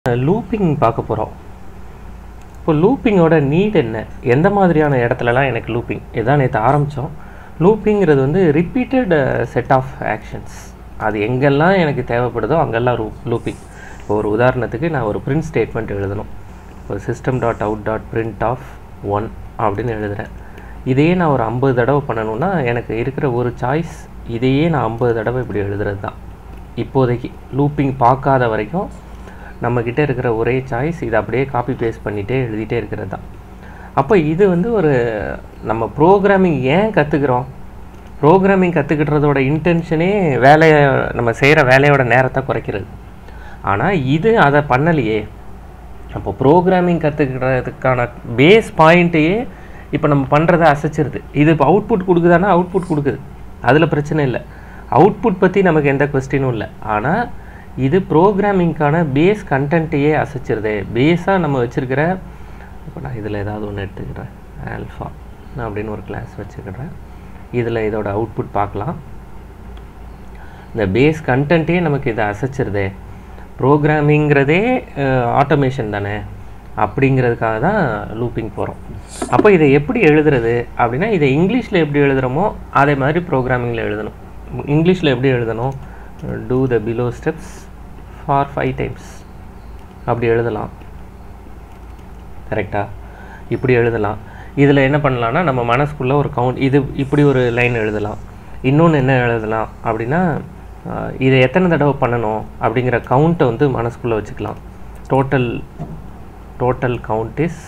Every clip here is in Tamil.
லூப்பிங் பார்க்க போகிறோம் இப்போ லூப்பிங்கோட நீட் என்ன எந்த மாதிரியான இடத்துலலாம் எனக்கு லூப்பிங் இதான் நேற்று ஆரம்பித்தோம் லூப்பிங்கிறது வந்து ரிப்பீட்டட் செட் ஆஃப் ஆக்ஷன்ஸ் அது எங்கெல்லாம் எனக்கு தேவைப்படுதோ அங்கெல்லாம் ரூ லூப்பிங் இப்போ ஒரு உதாரணத்துக்கு நான் ஒரு பிரிண்ட் ஸ்டேட்மெண்ட் எழுதணும் ஒரு system dot out dot print of one அப்படின்னு எழுதுகிறேன் இதையே நான் ஒரு ஐம்பது தடவை பண்ணணும்னா எனக்கு இருக்கிற ஒரு சாய்ஸ் இதையே நான் ஐம்பது தடவை இப்படி எழுதுறது தான் இப்போதைக்கு லூப்பிங் பார்க்காத வரைக்கும் நம்மக்கிட்ட இருக்கிற ஒரே சாய்ஸ் இதை அப்படியே காப்பி பேஸ்ட் பண்ணிகிட்டே எழுதிட்டே இருக்கிறது தான் அப்போ இது வந்து ஒரு நம்ம ப்ரோக்ராமிங் ஏன் கற்றுக்குறோம் ப்ரோக்ராமிங் கற்றுக்கிட்டதோட இன்டென்ஷனே வேலையை நம்ம செய்கிற வேலையோட நேரத்தை குறைக்கிறது ஆனால் இது அதை பண்ணலையே அப்போ ப்ரோக்ராமிங் கற்றுக்கிறதுக்கான பேஸ் பாயிண்ட்டையே இப்போ நம்ம பண்ணுறதை அசைச்சிருது இது இப்போ அவுட்புட் கொடுக்குதானா அவுட்புட் கொடுக்குது அதில் பிரச்சனை இல்லை அவுட்புட் பற்றி நமக்கு எந்த கொஸ்டினும் இல்லை ஆனால் இது ப்ரோக்ராமிங்க்கான பேஸ் கண்டென்ட்டையே அசைச்சிருதே பேஸாக நம்ம வச்சுருக்கிற இப்போ நான் இதில் ஏதாவது ஒன்று எடுத்துக்கிறேன் ஆல்ஃபா அப்படின்னு ஒரு கிளாஸ் வச்சுக்கிறேன் இதில் இதோட அவுட்புட் பார்க்கலாம் இந்த பேஸ் கண்டென்ட்டே நமக்கு இதை அசைச்சிருதே ப்ரோக்ராமிங்கிறதே ஆட்டோமேஷன் தானே அப்படிங்கிறதுக்காக தான் லூப்பிங் போகிறோம் அப்போ இதை எப்படி எழுதுறது அப்படின்னா இதை இங்கிலீஷில் எப்படி எழுதுகிறோமோ அதே மாதிரி ப்ரோக்ராமிங்கில் எழுதணும் இங்கிலீஷில் எப்படி எழுதணும் do the below steps for five times அப்படி எழுதலாம் கரெக்டாக இப்படி எழுதலாம் இதில் என்ன பண்ணலான்னா நம்ம மனசுக்குள்ளே ஒரு கவுண்ட் இது இப்படி ஒரு லைன் எழுதலாம் இன்னொன்று என்ன எழுதலாம் அப்படின்னா இதை எத்தனை தடவை பண்ணணும் அப்படிங்கிற கவுண்ட்டை வந்து மனசுக்குள்ளே வச்சுக்கலாம் total total count is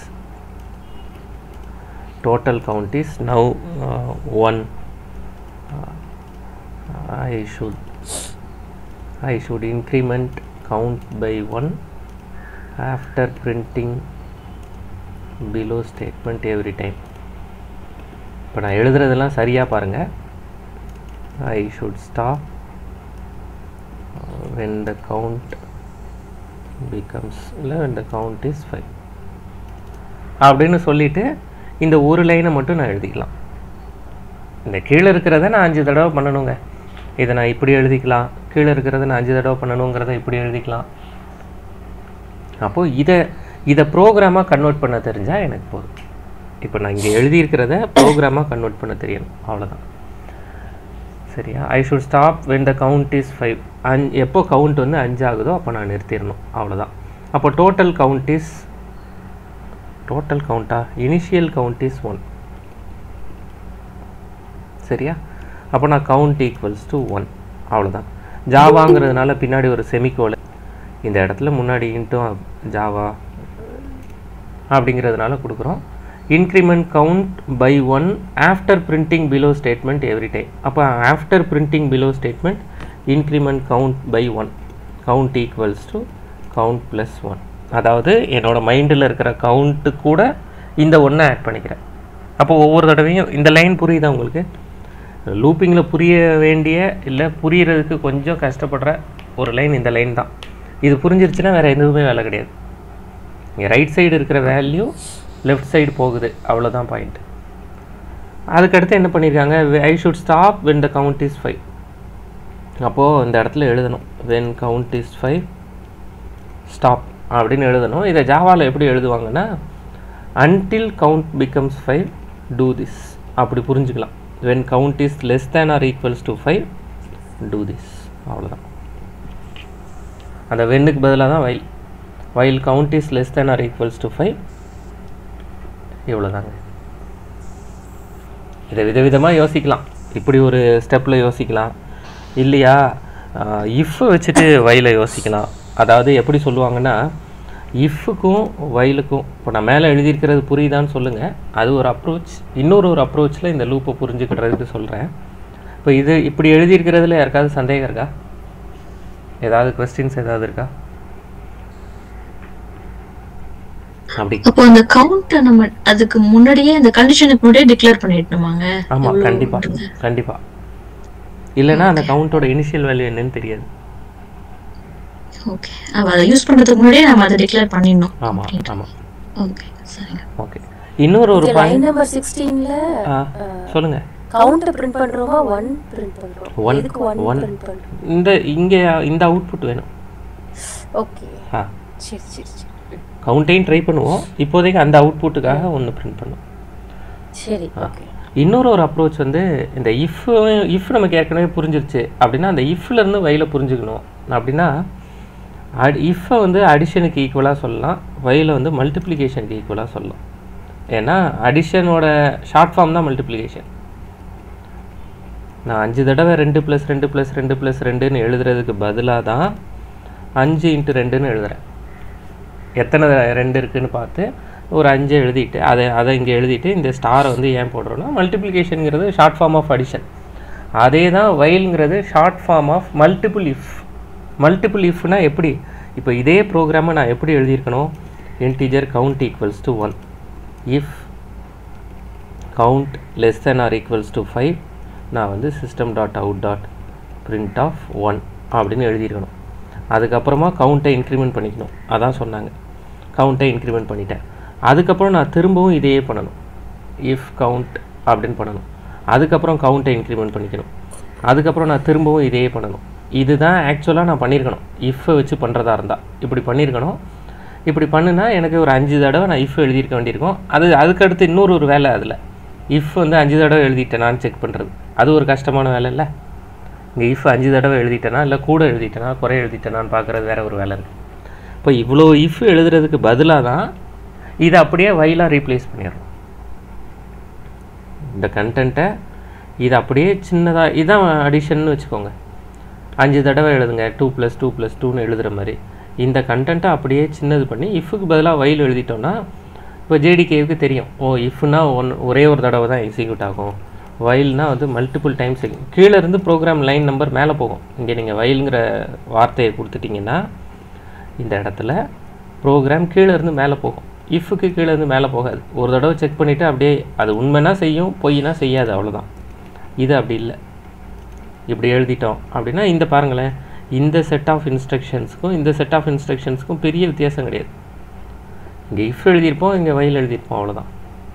total count is now one I should I should increment count by 1 after printing below statement every time இப்போ நான் எழுதுறதெல்லாம் சரியாக பாருங்கள் I should stop when the count becomes இல்லை when the count is 5 அப்படின்னு சொல்லிட்டு இந்த ஒரு லைனை மட்டும் நான் எழுதிக்கலாம் இந்த கீழே இருக்கிறத நான் அஞ்சு தடவை பண்ணணுங்க இதை நான் இப்படி எழுதிக்கலாம் கீழே இருக்கிறத நான் அஞ்சு தடவை பண்ணணுங்கிறத இப்படி எழுதிக்கலாம் அப்போது இதை இதை ப்ரோக்ராமாக கன்வெர்ட் பண்ண தெரிஞ்சால் எனக்கு போதும் இப்போ நான் இங்கே எழுதியிருக்கிறத ப்ரோக்ராமாக கன்வெர்ட் பண்ண தெரியணும் அவ்வளோதான் சரியா I should stop when the count is five அஞ் எப்போ கவுண்ட் வந்து அஞ்சு ஆகுதோ அப்போ நான் நிறுத்திடணும் அவ்வளோதான் அப்போ டோட்டல் கவுண்ட் இஸ் டோட்டல் கவுண்டா இனிஷியல் கவுண்ட் இஸ் ஒன் சரியா அப்போ நான் கவுண்ட் ஈக்குவல்ஸ் டு ஒன் அவ்வளோதான் ஜாவாங்கிறதுனால பின்னாடி ஒரு செமிக்கோல் இந்த இடத்துல முன்னாடி இன்ட்டும் ஜாவா அப்படிங்கிறதுனால கொடுக்குறோம் increment count by one after printing below statement every time அப்போ after printing below statement increment count by one count equals to count plus one அதாவது என்னோடய மைண்டில் இருக்கிற கவுண்ட்டு கூட இந்த ஒன்றை ஆட் பண்ணிக்கிறேன் அப்போ ஒவ்வொரு தடவையும் இந்த லைன் புரியுதா உங்களுக்கு லூப்பிங்கில் புரிய வேண்டிய இல்லை புரியறதுக்கு கொஞ்சம் கஷ்டப்படுற ஒரு லைன் இந்த லைன் தான் இது புரிஞ்சிருச்சுன்னா வேறு எதுவுமே வேலை கிடையாது இங்கே ரைட் சைடு இருக்கிற வேல்யூ லெஃப்ட் சைடு போகுது அவ்வளோதான் பாயிண்ட் அதுக்கடுத்து என்ன பண்ணியிருக்காங்க I should stop when the count is five அப்போது இந்த இடத்துல எழுதணும் when count is five stop அப்படின்னு எழுதணும் இதை ஜாவாவில் எப்படி எழுதுவாங்கன்னா until count becomes five do this அப்படி புரிஞ்சுக்கலாம் when count is less than or equals to 5 do this அவ்வளோதான் அந்த வென்னுக்கு பதிலாக தான் while while count is less than or equals to five இவ்வளோதாங்க இதை விதவிதமாக யோசிக்கலாம் இப்படி ஒரு ஸ்டெப்பில் யோசிக்கலாம் இல்லையா இஃப் வச்சுட்டு வயலை யோசிக்கலாம் அதாவது எப்படி சொல்லுவாங்கன்னா இஃப்க்கும் வயலுக்கும் இப்போ நான் மேலே எழுதியிருக்கிறது புரியுதான்னு சொல்லுங்கள் அது ஒரு அப்ரோச் இன்னொரு ஒரு அப்ரோச்சில் இந்த லூப்பை புரிஞ்சுக்கிறதுக்கு சொல்கிறேன் இப்போ இது இப்படி எழுதியிருக்கிறதுல யாருக்காவது சந்தேகம் இருக்கா ஏதாவது கொஸ்டின்ஸ் ஏதாவது இருக்கா அப்படி அப்போ அந்த கவுண்ட் நம்ம அதுக்கு முன்னாடியே அந்த கண்டிஷனுக்கு முன்னாடியே டிக்ளேர் பண்ணிடணுமாங்க ஆமாம் கண்டிப்பாக கண்டிப்பாக இல்லைன்னா அந்த கவுண்டோட இனிஷியல் வேல்யூ என்னன்னு தெரியாது ஓகே அப்ப அதை யூஸ் பண்றதுக்கு முன்னாடியே நம்ம அதை டிக்ளேர் பண்ணிடணும் ஆமாம் ஆமாம் ஓகே சரிங்க ஓகே இன்னொரு ஒரு லைன் பாயிண்ட் நம்பர் சிக்ஸ்டீன்ல சொல்லுங்க கவுண்ட் பிரிண்ட் பண்றோமா ஒன் பிரிண்ட் பண்றோம் One- எதுக்கு ஒன் one. பிரிண்ட் பண்றோம் இந்த இங்கே இந்த அவுட்புட் வேணும் ஓகே ஆ சரி சரி சரி கவுண்ட்டையும் ட்ரை பண்ணுவோம் இப்போதைக்கு அந்த அவுட்புட்டுக்காக ஒன்று பிரிண்ட் பண்ணுவோம் சரி ஓகே இன்னொரு ஒரு அப்ரோச் வந்து இந்த இஃப் இஃப் நமக்கு ஏற்கனவே புரிஞ்சிருச்சு அப்படின்னா அந்த இஃப்லேருந்து வயலை புரிஞ்சுக்கணும் அப்படின்னா அட் இஃப்பை வந்து அடிஷனுக்கு ஈக்குவலாக சொல்லலாம் வயலை வந்து மல்டிப்ளிகேஷனுக்கு ஈக்குவலாக சொல்லலாம் ஏன்னா அடிஷனோட ஷார்ட் ஃபார்ம் தான் மல்டிப்ளிகேஷன் நான் அஞ்சு தடவை ரெண்டு ப்ளஸ் ரெண்டு ப்ளஸ் ரெண்டு ப்ளஸ் ரெண்டுன்னு எழுதுறதுக்கு பதிலாக தான் அஞ்சு இன்ட்டு ரெண்டுன்னு எழுதுறேன் எத்தனை ரெண்டு இருக்குன்னு பார்த்து ஒரு அஞ்சை எழுதிட்டு அதை அதை இங்கே எழுதிட்டு இந்த ஸ்டாரை வந்து ஏன் போடுறோன்னா மல்டிப்ளிகேஷனுங்கிறது ஷார்ட் ஃபார்ம் ஆஃப் அடிஷன் அதே தான் வயலுங்கிறது short form of multiple if multiple இஃப்னா எப்படி இப்போ இதே ப்ரோக்ராமை நான் எப்படி எழுதியிருக்கணும் integer count equals to one if count less than or equals to five நான் வந்து system dot out dot print of one அப்படின்னு எழுதியிருக்கணும் அதுக்கப்புறமா கவுண்ட்டை இன்க்ரிமெண்ட் பண்ணிக்கணும் அதான் சொன்னாங்க கவுண்ட்டை இன்க்ரிமெண்ட் பண்ணிட்டேன் அதுக்கப்புறம் நான் திரும்பவும் இதையே பண்ணணும் இஃப் கவுண்ட் அப்படின்னு பண்ணணும் அதுக்கப்புறம் கவுண்ட்டை இன்க்ரிமெண்ட் பண்ணிக்கணும் அதுக்கப்புறம் நான் திரும்பவும் இதையே பண்ணணும் இதுதான் ஆக்சுவலாக நான் பண்ணியிருக்கணும் இஃப்பை வச்சு பண்ணுறதா இருந்தால் இப்படி பண்ணியிருக்கணும் இப்படி பண்ணுனா எனக்கு ஒரு அஞ்சு தடவை நான் இஃப் எழுதியிருக்க வேண்டியிருக்கும் அது அதுக்கடுத்து இன்னொரு ஒரு வேலை அதில் இஃப் வந்து அஞ்சு தடவை எழுதிட்டேனான்னு செக் பண்ணுறது அது ஒரு கஷ்டமான வேலை இல்லை இங்கே இஃப் அஞ்சு தடவை எழுதிட்டேனா இல்லை கூட எழுதிட்டேனா குறை எழுதிட்டேனான்னு பார்க்குறது வேற ஒரு வேலை இருக்குது இப்போ இவ்வளோ இஃப் எழுதுறதுக்கு பதிலாக தான் இதை அப்படியே வயலாக ரீப்ளேஸ் பண்ணிடுறோம் இந்த கண்டென்ட்டை இது அப்படியே சின்னதாக இதான் அடிஷன்னு வச்சுக்கோங்க அஞ்சு தடவை எழுதுங்க டூ ப்ளஸ் டூ ப்ளஸ் டூன்னு எழுதுகிற மாதிரி இந்த கண்டென்ட்டை அப்படியே சின்னது பண்ணி இஃப்க்கு பதிலாக வயல் எழுதிட்டோம்னா இப்போ ஜேடிகேவுக்கு தெரியும் ஓ இஃப்னா ஒன் ஒரே ஒரு தடவை தான் எக்ஸிக்யூட் ஆகும் வயல்னா வந்து மல்டிபிள் டைம்ஸ் கீழே இருந்து ப்ரோக்ராம் லைன் நம்பர் மேலே போகும் இங்கே நீங்கள் வயலுங்கிற வார்த்தையை கொடுத்துட்டிங்கன்னா இந்த இடத்துல ப்ரோக்ராம் கீழே இருந்து மேலே போகும் இஃப்க்கு கீழே இருந்து மேலே போகாது ஒரு தடவை செக் பண்ணிவிட்டு அப்படியே அது உண்மைனா செய்யும் பொய்னா செய்யாது அவ்வளோதான் இது அப்படி இல்லை இப்படி எழுதிட்டோம் அப்படின்னா இந்த பாருங்களேன் இந்த செட் ஆஃப் இன்ஸ்ட்ரக்ஷன்ஸ்க்கும் இந்த செட் ஆஃப் இன்ஸ்ட்ரக்ஷன்ஸ்க்கும் பெரிய வித்தியாசம் கிடையாது இங்கே இஃப் எழுதியிருப்போம் இங்கே வயல் எழுதியிருப்போம் அவ்வளோதான்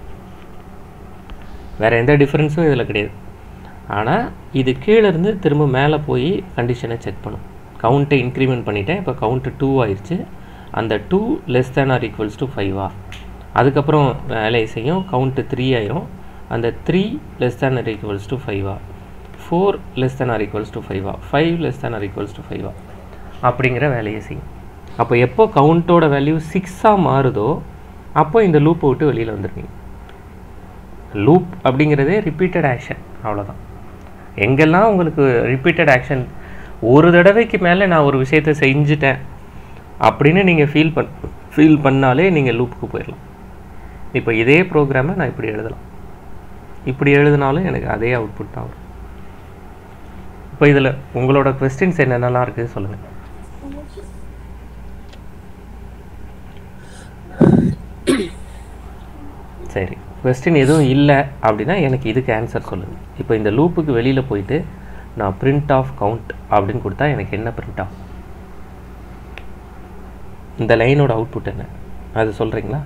வேறு எந்த டிஃப்ரென்ஸும் இதில் கிடையாது ஆனால் இது கீழே இருந்து திரும்ப மேலே போய் கண்டிஷனை செக் பண்ணும் கவுண்ட்டை இன்க்ரிமெண்ட் பண்ணிட்டேன் இப்போ கவுண்ட்டு டூ ஆயிடுச்சு அந்த two less than or equals to ஃபைவா அதுக்கப்புறம் வேலையை செய்யும் கவுண்ட்டு த்ரீ ஆயிரும் அந்த three less than or equals to ஃபைவா four less than or equals to ஃபைவா five less than or equals to ஃபைவா அப்படிங்கிற வேலையை செய்யும் அப்போ எப்போ கவுண்ட்டோட வேல்யூ சிக்ஸாக மாறுதோ அப்போ இந்த லூப்பை விட்டு வெளியில் வந்துருவீங்க லூப் அப்படிங்கிறதே ரிப்பீட்டட் ஆக்ஷன் அவ்வளோதான் எங்கெல்லாம் உங்களுக்கு ரிப்பீட்டட் ஆக்ஷன் ஒரு தடவைக்கு மேலே நான் ஒரு விஷயத்தை செஞ்சுட்டேன் அப்படின்னு நீங்கள் ஃபீல் பண் ஃபீல் பண்ணாலே நீங்கள் லூப்புக்கு போயிடலாம் இப்போ இதே ப்ரோக்ராமை நான் இப்படி எழுதலாம் இப்படி எழுதினாலும் எனக்கு அதே அவுட்புட் தான் வரும் இப்போ இதில் உங்களோட கொஸ்டின்ஸ் என்னென்னலாம் இருக்குது சொல்லுங்கள் சரி கொஸ்டின் எதுவும் இல்லை அப்படின்னா எனக்கு இதுக்கு ஆன்சர் சொல்லுங்கள் இப்போ இந்த லூப்புக்கு வெளியில் போயிட்டு நான் பிரிண்ட் ஆஃப் கவுண்ட் அப்படின்னு கொடுத்தா எனக்கு என்ன பிரிண்ட் ஆகும் இந்த லைனோட அவுட்புட் என்ன அது சொல்கிறீங்களா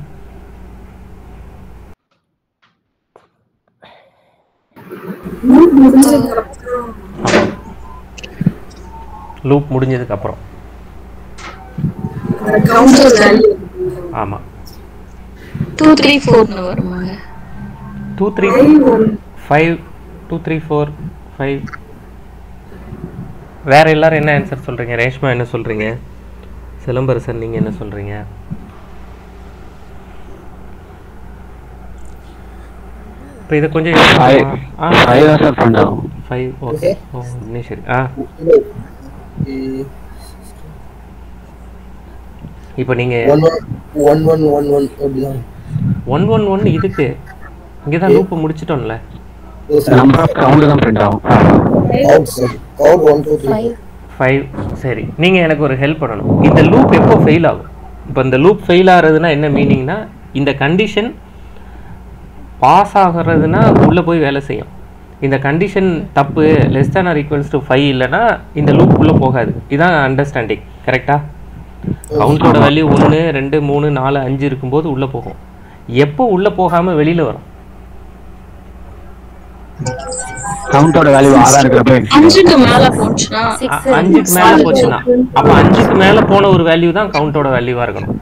லூப் முடிஞ்சதுக்கு அப்புறம் ஆமாம் டூ த்ரீ ஃபோர்னு வருவாங்க two three five two three four five வேற எல்லாரும் என்ன ஆன்சர் சொல்கிறீங்க ரேஷ்மா என்ன சொல்கிறீங்க சிலம்பரசன் நீங்கள் என்ன சொல்கிறீங்க இப்போ இதை கொஞ்சம் Five. ஆ ஃபைவ் தான் சார் பிரிண்ட் ஆகும் ஃபைவ் ஓகே ஓ இன்னும் சரி ஆ இப்போ நீங்கள் one one one one one அப்படிதான் ஒன் ஒன் ஒன் இதுக்கு இங்கே தான் லூப்பை முடிச்சிட்டோம்ல நம்பர் ஆஃப் கவுண்ட் தான் பிரிண்ட் ஆகும் out sir out one two three five five சரி நீங்கள் எனக்கு ஒரு ஹெல்ப் பண்ணணும் இந்த லூப் எப்போ ஃபெயில் ஆகும் இப்போ இந்த லூப் ஃபெயில் ஆகிறதுனா என்ன மீனிங்னா இந்த கண்டிஷன் பாஸ் ஆகிறதுனா உள்ளே போய் வேலை செய்யும் இந்த கண்டிஷன் தப்பு less than or equals to five இல்லைன்னா இந்த லூப் உள்ளே போகாது இதான் அண்டர்ஸ்டாண்டிங் கரெக்டா கவுண்டோட வேல்யூ ஒன்று ரெண்டு மூணு நாலு அஞ்சு இருக்கும்போது உள்ளே போகும் எப்போ உள்ளே போகாமல் வெளியில் வரும் கவுண்டோட வேல்யூ ஆறா இருக்கிறப்ப அஞ்சுக்கு மேல போச்சுன்னா சிக்ஸ் அ- அஞ்சுக்கு மேல போச்சுன்னா அப்ப அஞ்சுக்கு மேல போன ஒரு வேல்யூ தான் கவுண்டோட வேல்யூவா இருக்கணும்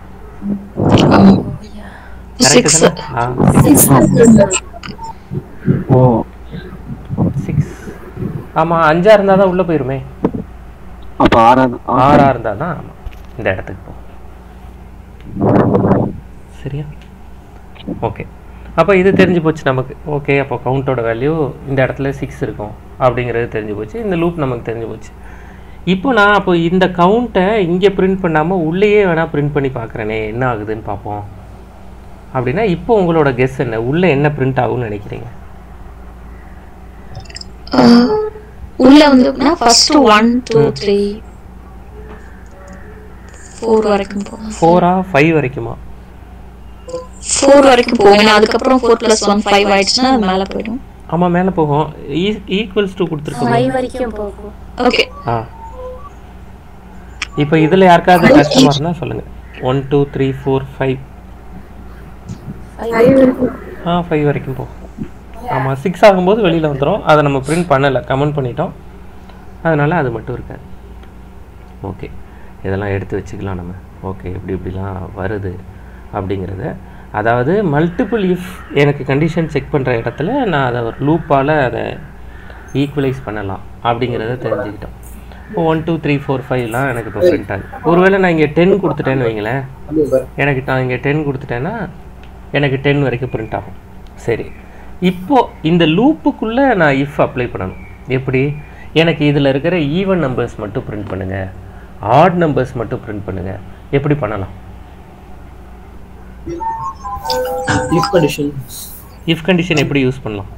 கரெக்ட் சிக்ஸ் தானே ஓ சிக்ஸ் ஆமா அஞ்சா இருந்தா தான் உள்ள போயிருமே அப்ப ஆறா ஆறா இருந்தா தான் ஆமா இந்த இடத்துக்கு போகும் சரியா ஓகே அப்போ இது தெரிஞ்சு போச்சு நமக்கு ஓகே அப்போ கவுண்டோட வேல்யூ இந்த இடத்துல சிக்ஸ் இருக்கும் அப்படிங்கிறது தெரிஞ்சு போச்சு இந்த லூப் நமக்கு தெரிஞ்சு போச்சு இப்போ நான் அப்போ இந்த கவுண்ட்டை இங்கே பிரிண்ட் பண்ணாமல் உள்ளேயே வேணால் பிரிண்ட் பண்ணி பார்க்குறேனே என்ன ஆகுதுன்னு பார்ப்போம் அப்படின்னா இப்போ உங்களோட கெஸ் என்ன உள்ளே என்ன பிரிண்ட் ஆகும்னு நினைக்கிறீங்க உள்ள வந்து first one two three four வரைக்கும் போகும் ஃபோரா ஃபைவ் வரைக்குமா ஃபோர் வரைக்கும் போகும் ஏன்னா அதுக்கப்புறம் ஃபோர் பிளஸ் ஒன் ஃபைவ் ஆயிடுச்சுன்னா அது மேல போயிடும் ஆமாம் மேலே போகும் ஈக்குவல்ஸ் டூ கொடுத்துருக்கோம் ஃபைவ் வரைக்கும் போகும் ஓகே ஆ இப்போ இதில் யாருக்காவது கஷ்டமாக இருந்தால் சொல்லுங்கள் one two three four five ஆ ஃபைவ் வரைக்கும் போகும் ஆமாம் சிக்ஸ் ஆகும்போது வெளியில் வந்துடும் அதை நம்ம பிரிண்ட் பண்ணலை கமெண்ட் பண்ணிட்டோம் அதனால் அது மட்டும் இருக்காது ஓகே இதெல்லாம் எடுத்து வச்சுக்கலாம் நம்ம ஓகே இப்படி இப்படிலாம் வருது அப்படிங்கிறத அதாவது மல்டிபிள் இஃப் எனக்கு கண்டிஷன் செக் பண்ணுற இடத்துல நான் அதை ஒரு லூப்பால் அதை ஈக்குவலைஸ் பண்ணலாம் அப்படிங்கிறத தெரிஞ்சுக்கிட்டோம் இப்போ ஒன் டூ த்ரீ ஃபோர் ஃபைவ்லாம் எனக்கு இப்போ பிரிண்ட் ஆகுது ஒருவேளை நான் இங்கே டென் கொடுத்துட்டேன்னு வைங்களேன் எனக்கு நான் இங்கே டென் கொடுத்துட்டேன்னா எனக்கு டென் வரைக்கும் பிரிண்ட் ஆகும் சரி இப்போ இந்த லூப்புக்குள்ளே நான் இஃப் அப்ளை பண்ணணும் எப்படி எனக்கு இதில் இருக்கிற ஈவன் நம்பர்ஸ் மட்டும் பிரிண்ட் பண்ணுங்கள் ஆட் நம்பர்ஸ் மட்டும் பிரிண்ட் பண்ணுங்கள் எப்படி பண்ணலாம் if condition இஃப் கண்டிஷன் எப்படி யூஸ் பண்ணலாம்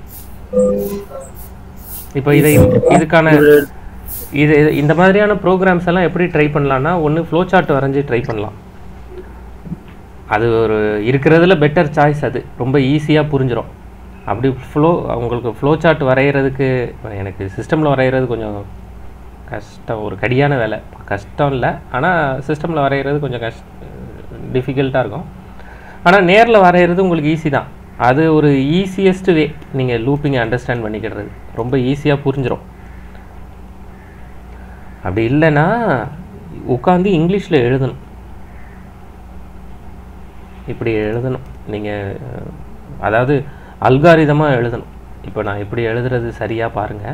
இப்போ இதை இதுக்கான இது இது- இந்த மாதிரியான ப்ரோக்ராம்ஸ் எல்லாம் எப்படி ட்ரை பண்ணலாம்னா ஒன்று ஃப்ளோ சார்ட் வரைஞ்சி ட்ரை பண்ணலாம் அது ஒரு இருக்கிறதுல பெட்டர் சாய்ஸ் அது ரொம்ப ஈஸியாக புரிஞ்சிடும் அப்படி ஃப்ளோ உங்களுக்கு ஃப்ளோ சார்ட் வரைகிறதுக்கு எனக்கு சிஸ்டமில் வரைகிறது கொஞ்சம் கஷ்டம் ஒரு கடியான வேலை கஷ்டம் இல்லை ஆனால் சிஸ்டமில் வரைகிறது கொஞ்சம் கஷ்ட டிஃபிகல்ட்டாக இருக்கும் ஆனால் நேரில் வரைகிறது உங்களுக்கு ஈஸி தான் அது ஒரு ஈஸியஸ்ட் வே நீங்கள் லூப்பிங்கை அண்டர்ஸ்டாண்ட் பண்ணிக்கிறது ரொம்ப ஈஸியாக புரிஞ்சிடும் அப்படி இல்லைன்னா உட்காந்து இங்கிலீஷில் எழுதணும் இப்படி எழுதணும் நீங்கள் அதாவது அல்காரிதமாக எழுதணும் இப்போ நான் எப்படி எழுதுறது சரியாக பாருங்கள்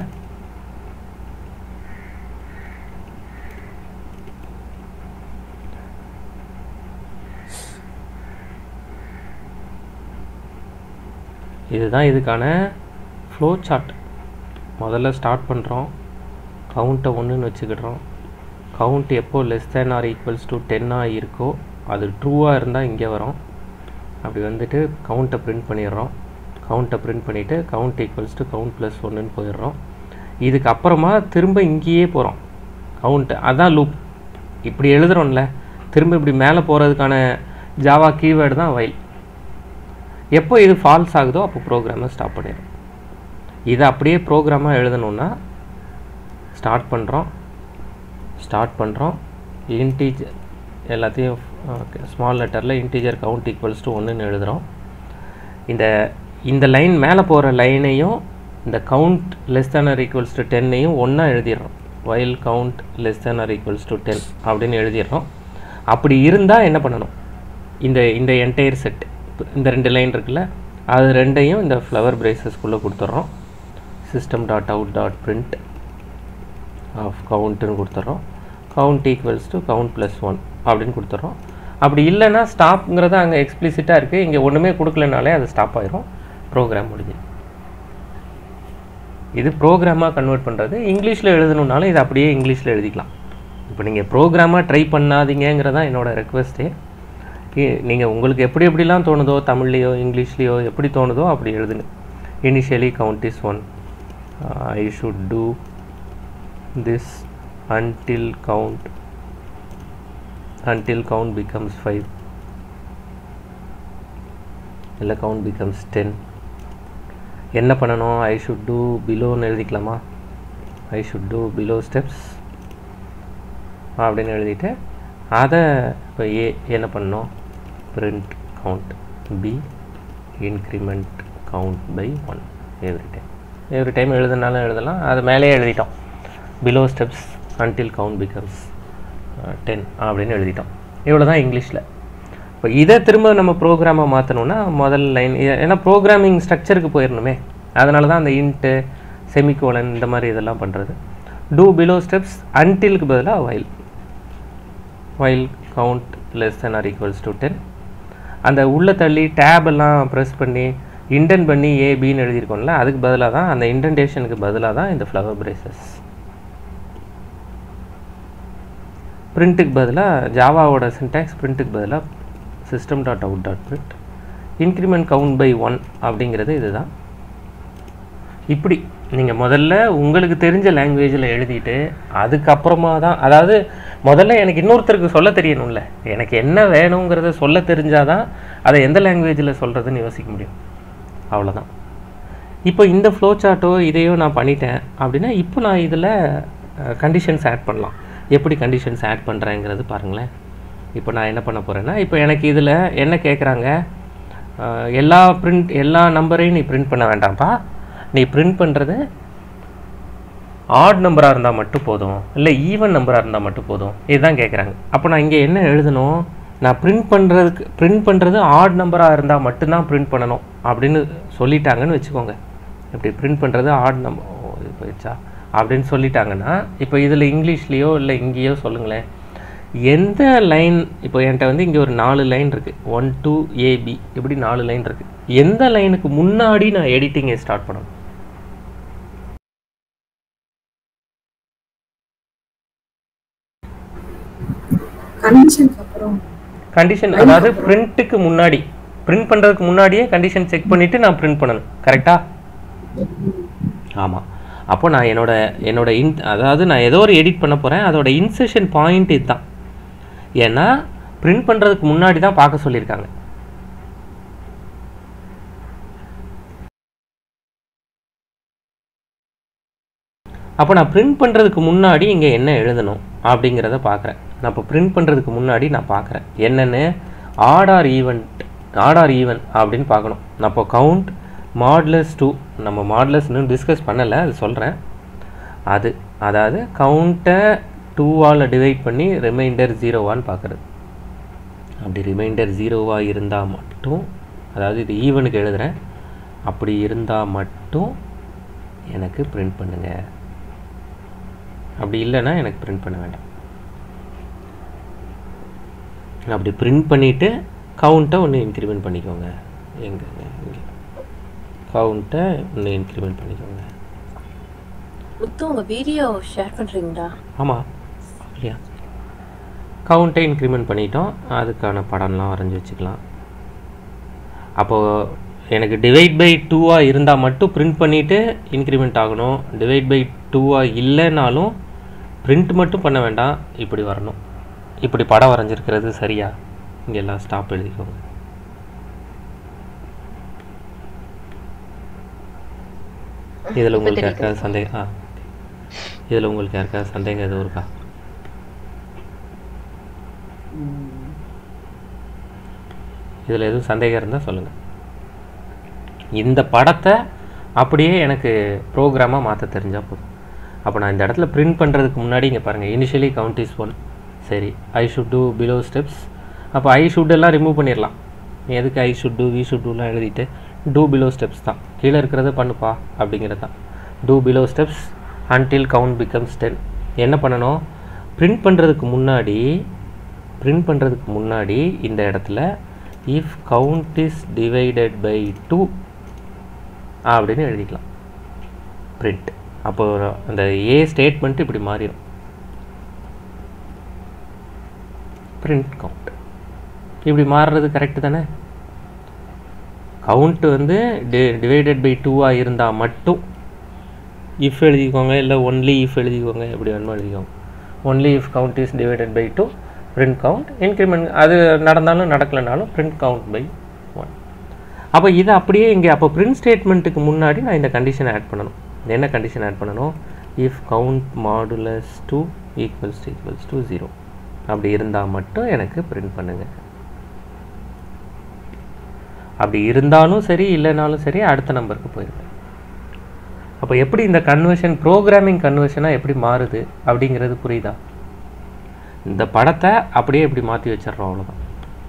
இதுதான் இதுக்கான ஃப்ளோ சார்ட் முதல்ல ஸ்டார்ட் பண்ணுறோம் கவுண்ட்டை ஒன்றுன்னு வச்சுக்கிடுறோம் கவுண்ட் எப்போ less than or equals to டென்னாக இருக்கோ அது ட்ரூவாக இருந்தால் இங்கே வரும் அப்படி வந்துட்டு கவுண்ட்டை பிரிண்ட் பண்ணிடுறோம் கவுண்ட்டை பிரிண்ட் பண்ணிவிட்டு count equals to count plus ஒன்றுன்னு போயிடுறோம் இதுக்கு அப்புறமா திரும்ப இங்கேயே போகிறோம் கவுண்ட் அதான் லூப் இப்படி எழுதுறோம்ல திரும்ப இப்படி மேலே போகிறதுக்கான ஜாவா கீவேர்டு தான் வைல் எப்போ இது ஃபால்ஸ் ஆகுதோ அப்போ ப்ரோக்ராமை ஸ்டாப் பண்ணிடும் இதை அப்படியே ப்ரோக்ராமாக எழுதணுன்னா ஸ்டார்ட் பண்ணுறோம் ஸ்டார்ட் பண்ணுறோம் இன்டீஜர் எல்லாத்தையும் ஸ்மால் லெட்டரில் இன்டீஜர் கவுண்ட் ஈக்குவல்ஸ் டு ஒன்றுன்னு எழுதுகிறோம் இந்த இந்த லைன் மேலே போகிற லைனையும் இந்த count less than or equals to டென்னையும் ஒன்றா எழுதிடுறோம் while count less than or equals to ten அப்படின்னு எழுதிடுறோம் அப்படி இருந்தால் என்ன பண்ணணும் இந்த இந்த என்டையர் செட் இந்த ரெண்டு லைன் இருக்குல்ல அது ரெண்டையும் இந்த ஃப்ளவர் பிரேசஸ்க்குள்ளே கொடுத்துட்றோம் system dot out dot print of கவுண்ட்டுன்னு கொடுத்துட்றோம் count equals to count plus one அப்படின்னு கொடுத்துட்றோம் அப்படி இல்லைன்னா ஸ்டாப்ங்கிறது அங்கே எக்ஸ்பிளிசிட்டாக இருக்குது இங்கே ஒன்றுமே கொடுக்கலனாலே அது ஸ்டாப் ஆயிரும் ப்ரோக்ராம் முடிஞ்சு இது ப்ரோக்ராமாக கன்வெர்ட் பண்ணுறது இங்கிலீஷில் எழுதணுன்னாலும் இது அப்படியே இங்கிலீஷில் எழுதிக்கலாம் இப்போ நீங்கள் ப்ரோக்ராமாக ட்ரை பண்ணாதீங்கிறதான் என்னோட ரெக்வஸ்ட்டே நீங்கள் உங்களுக்கு எப்படி எப்படிலாம் தோணுதோ தமிழ்லேயோ இங்கிலீஷ்லேயோ எப்படி தோணுதோ அப்படி எழுதுங்க initially count is one I should do this until count until count becomes 5 இல்லை கவுண்ட் பிகம்ஸ் டென் என்ன பண்ணணும் ஐ ஷுட் டூ பிலோன்னு எழுதிக்கலாமா I should do below steps அப்படின்னு எழுதிட்டு அதை இப்போ ஏ என்ன பண்ணணும் print count be increment count by one every time every time எழுதுனாலும் எழுதலாம் அது மேலேயே எழுதிட்டோம் below steps until count becomes ten அப்படின்னு எழுதிட்டோம் இவ்வளோ தான் இங்கிலீஷில் இப்போ இதை திரும்ப நம்ம ப்ரோக்ராமை மாற்றணும்னா முதல் லைன் ஏன்னா ப்ரோக்ராமிங் ஸ்ட்ரக்சருக்கு போயிடணுமே அதனால தான் அந்த இன்ட்டு செமிகோலன் இந்த மாதிரி இதெல்லாம் பண்ணுறது டூ பிலோ ஸ்டெப்ஸ் அன்டிலுக்கு பதிலாக while while count less than or equals to ten அந்த உள்ள தள்ளி டேப் எல்லாம் ப்ரெஸ் பண்ணி இன்டென்ட் பண்ணி ஏபின்னு எழுதியிருக்கோம்ல அதுக்கு பதிலாக தான் அந்த இன்டென்டேஷனுக்கு பதிலாக தான் இந்த ஃப்ளவர் பிரேசஸ் பிரிண்ட்டுக்கு பதிலாக ஜாவாவோட சின்டாக்ஸ் பிரிண்ட்டுக்கு பதிலாக system dot out dot print increment count by one அப்படிங்கிறது இதுதான் இப்படி நீங்கள் முதல்ல உங்களுக்கு தெரிஞ்ச லாங்குவேஜில் எழுதிட்டு அதுக்கப்புறமா தான் அதாவது முதல்ல எனக்கு இன்னொருத்தருக்கு சொல்ல தெரியணும்ல எனக்கு என்ன வேணுங்கிறத சொல்ல தெரிஞ்சாதான் அதை எந்த லாங்குவேஜில் சொல்கிறதுன்னு யோசிக்க முடியும் அவ்வளோதான் இப்போ இந்த ஃப்ளோ சார்ட்டோ இதையோ நான் பண்ணிட்டேன் அப்படின்னா இப்போ நான் இதில் கண்டிஷன்ஸ் ஆட் பண்ணலாம் எப்படி கண்டிஷன்ஸ் ஆட் பண்ணுறேங்கிறது பாருங்களேன் இப்போ நான் என்ன பண்ண போகிறேன்னா இப்போ எனக்கு இதில் என்ன கேட்குறாங்க அஹ், எல்லா பிரிண்ட் எல்லா நம்பரையும் நீ பிரிண்ட் பண்ண வேண்டாம்ப்பா நீ பிரிண்ட் பண்ணுறது ஆட் நம்பராக இருந்தால் மட்டும் போதும் இல்லை ஈவன் நம்பராக இருந்தால் மட்டும் போதும் இதுதான் கேட்குறாங்க அப்போ நான் இங்கே என்ன எழுதணும் நான் பிரிண்ட் பண்ணுறதுக்கு பிரிண்ட் பண்ணுறது ஆட் நம்பராக இருந்தால் மட்டும்தான் பிரிண்ட் பண்ணணும் அப்படின்னு சொல்லிட்டாங்கன்னு வச்சுக்கோங்க இப்படி பிரிண்ட் பண்ணுறது ஆட் நம்பர் ஓ இது போயிடுச்சா அப்படின்னு சொல்லிட்டாங்கன்னா இப்போ இதில் இங்கிலீஷ்லேயோ இல்லை இங்கேயோ சொல்லுங்களேன் எந்த லைன் இப்போ என்கிட்ட வந்து இங்கே ஒரு நாலு லைன் இருக்குது ஒன் டூ ஏபி இப்படி நாலு லைன் இருக்குது எந்த லைனுக்கு முன்னாடி நான் எடிட்டிங்கை ஸ்டார்ட் பண்ணணும் கண்டிஷனுக்கு அப்புறம் கண்டிஷன் அதாவது பிரிண்ட்டுக்கு முன்னாடி பிரிண்ட் பண்ணுறதுக்கு முன்னாடியே கண்டிஷன் செக் பண்ணிவிட்டு நான் பிரிண்ட் பண்ணணும் கரெக்டா ஆமாம் அப்போ நான் என்னோட என்னோட இன் அதாவது நான் ஏதோ ஒரு எடிட் பண்ண போகிறேன் அதோட இன்செஷன் பாயிண்ட் இதுதான் ஏன்னா பிரிண்ட் பண்ணுறதுக்கு முன்னாடி தான் பார்க்க சொல்லியிருக்காங்க அப்போ நான் பிரிண்ட் பண்ணுறதுக்கு முன்னாடி இங்கே என்ன எழுதணும் அப்படிங்கிறத பார்க்குறேன் நான் இப்போ பிரிண்ட் பண்ணுறதுக்கு முன்னாடி நான் பார்க்குறேன் என்னென்னு ஆர்டர் ஈவெண்ட் ஆர்டர் ஈவன் அப்படின்னு பார்க்கணும் நான் இப்போ கவுண்ட் மாட்லஸ் டூ நம்ம மாட்லஸ் இன்னும் டிஸ்கஸ் பண்ணலை அது சொல்கிறேன் அது அதாவது கவுண்ட்டை டூவால் டிவைட் பண்ணி ரிமைண்டர் ஜீரோவான்னு பார்க்குறது அப்படி ரிமைண்டர் ஜீரோவாக இருந்தால் மட்டும் அதாவது இது ஈவனுக்கு எழுதுகிறேன் அப்படி இருந்தால் மட்டும் எனக்கு பிரிண்ட் பண்ணுங்கள் அப்படி இல்லைன்னா எனக்கு பிரிண்ட் பண்ண வேண்டாம் அப்படி பிரிண்ட் பண்ணிவிட்டு கவுண்ட்டை ஒன்று இன்க்ரிமெண்ட் பண்ணிக்கோங்க எங்கே இங்கே கவுண்ட்டை ஒன்று இன்க்ரிமெண்ட் பண்ணிக்கோங்க முத்து உங்க வீடியோ ஷேர் பண்றீங்களா ஆமாம் அப்படியா கவுண்ட்டை இன்க்ரிமெண்ட் பண்ணிட்டோம் அதுக்கான படம்லாம் வரைஞ்சி வச்சுக்கலாம் அப்போது எனக்கு டிவைட் பை டூவாக இருந்தால் மட்டும் பிரிண்ட் பண்ணிவிட்டு இன்க்ரிமெண்ட் ஆகணும் டிவைட் பை டூவாக இல்லைனாலும் பிரிண்ட் மட்டும் பண்ண வேண்டாம் இப்படி வரணும் இப்படி படம் வரைஞ்சிருக்கிறது சரியா இங்கே எல்லாம் ஸ்டாப் எழுதிக்கோங்க இதில் உங்களுக்கு யாருக்காவது சந்தேகம் ஆ இதில் உங்களுக்கு யாருக்காவது சந்தேகம் எதுவும் இருக்கா இதில் எதுவும் சந்தேகம் இருந்தால் சொல்லுங்கள் இந்த படத்தை அப்படியே எனக்கு ப்ரோக்ராமாக மாற்ற தெரிஞ்சால் போதும் அப்போ நான் இந்த இடத்துல பிரிண்ட் பண்ணுறதுக்கு முன்னாடி இங்கே பாருங்கள் இனிஷியலி கவுண்ட் இஸ் ஒன் சரி I should do below steps அப்போ ஐ ஷுட் எல்லாம் ரிமூவ் பண்ணிடலாம் நீ எதுக்கு I should do we should டூலாம் எழுதிட்டு டூ பிலோ ஸ்டெப்ஸ் தான் கீழே இருக்கிறத பண்ணுப்பா அப்படிங்கிறது தான் do below steps until count becomes ten என்ன பண்ணணும் பிரிண்ட் பண்ணுறதுக்கு முன்னாடி பிரிண்ட் பண்ணுறதுக்கு முன்னாடி இந்த இடத்துல if count is divided by two அப்படின்னு எழுதிக்கலாம் பிரிண்ட் அப்போ அந்த ஏ ஸ்டேட்மெண்ட் இப்படி மாறிடும் பிரிண்ட் கவுண்ட் இப்படி மாறுறது கரெக்டு தானே கவுண்ட் வந்து டி டிவைடட் பை டூவாக இருந்தால் மட்டும் இஃப் எழுதிக்கோங்க இல்லை ஒன்லி இஃப் எழுதிக்கோங்க எப்படி வேணுமோ எழுதிக்கோங்க only if count is divided by two print count increment அது நடந்தாலும் நடக்கலைனாலும் பிரிண்ட் கவுண்ட் பை ஒன் அப்போ இதை அப்படியே இங்கே அப்போ பிரிண்ட் ஸ்டேட்மெண்ட்டுக்கு முன்னாடி நான் இந்த கண்டிஷன் ஆட் பண்ணணும் என்ன கண்டிஷன் ஆட் பண்ணணும் if count modulus two equals to equals to zero அப்படி இருந்தால் மட்டும் எனக்கு பிரிண்ட் பண்ணுங்கள் அப்படி இருந்தாலும் சரி இல்லைனாலும் சரி அடுத்த நம்பருக்கு போயிருங்க அப்போ எப்படி இந்த கன்வர்ஷன் ப்ரோக்ராமிங் கன்வர்ஷனாக எப்படி மாறுது அப்படிங்கிறது புரியுதா இந்த படத்தை அப்படியே இப்படி மாற்றி வச்சிடுறோம் அவ்வளோதான்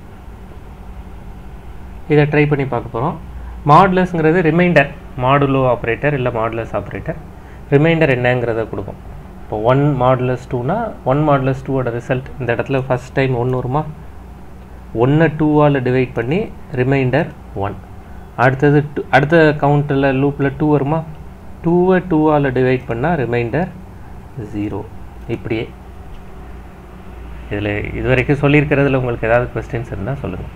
இதை ட்ரை பண்ணி பார்க்க போகிறோம் மாடுலஸ்ங்கிறது ரிமைண்டர் மாடுலோ ஆப்ரேட்டர் இல்லை மாடுலஸ் ஆப்ரேட்டர் ரிமைண்டர் என்னங்கிறத கொடுக்கும் இப்போ ஒன் மாடுலஸ் டூனா ஒன் மாடுலஸ் டூவோட ரிசல்ட் இந்த இடத்துல ஃபஸ்ட் டைம் ஒன்று வருமா ஒன்றை டூவால் டிவைட் பண்ணி ரிமைண்டர் ஒன் அடுத்தது டூ அடுத்த கவுண்டில் லூப்பில் டூ வருமா டூவை டூவால் டிவைட் பண்ணால் ரிமைண்டர் ஜீரோ இப்படியே இதில் இது வரைக்கும் சொல்லியிருக்கிறதுல உங்களுக்கு ஏதாவது கொஸ்டின்ஸ் இருந்தால் சொல்லுங்கள்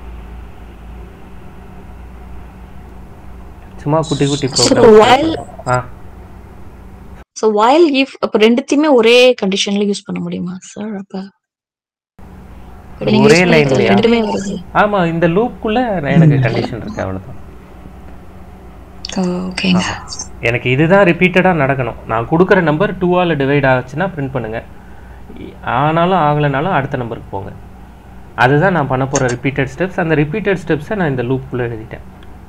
சும்மா குட்டி குட்டி So, ப்ரோக்ராம் while ஆ ஸோ while if அப்ப ரெண்டுத்தையுமே ஒரே கண்டிஷன்ல யூஸ் பண்ண முடியுமா சார் அப்ப இப்ப நீங்க ஒரே use லைன்லயா? பண்ணிருக்கிறது ரெண்டுமே வருது ஆமாம் இந்த லூப்புக்குள்ளே எனக்கு கண்டிஷன் இருக்கு அவ்வளோதான் ஓகேங்க எனக்கு இதுதான் ரிப்பீட்டடாக நடக்கணும் நான் கொடுக்குற நம்பர் டூவால் டிவைட் ஆச்சுன்னா பிரிண்ட் பண்ணுங்கள் ஆனாலும் ஆகலைனாலும் அடுத்த நம்பருக்கு போங்க அதுதான் நான் பண்ண போகிற ரிப்பீட்டட் ஸ்டெப்ஸ் அந்த ரிப்பீட்டட் ஸ்டெப்ஸை நான் இந்த லூப்புக்குள்ளே எழுதிட்டேன்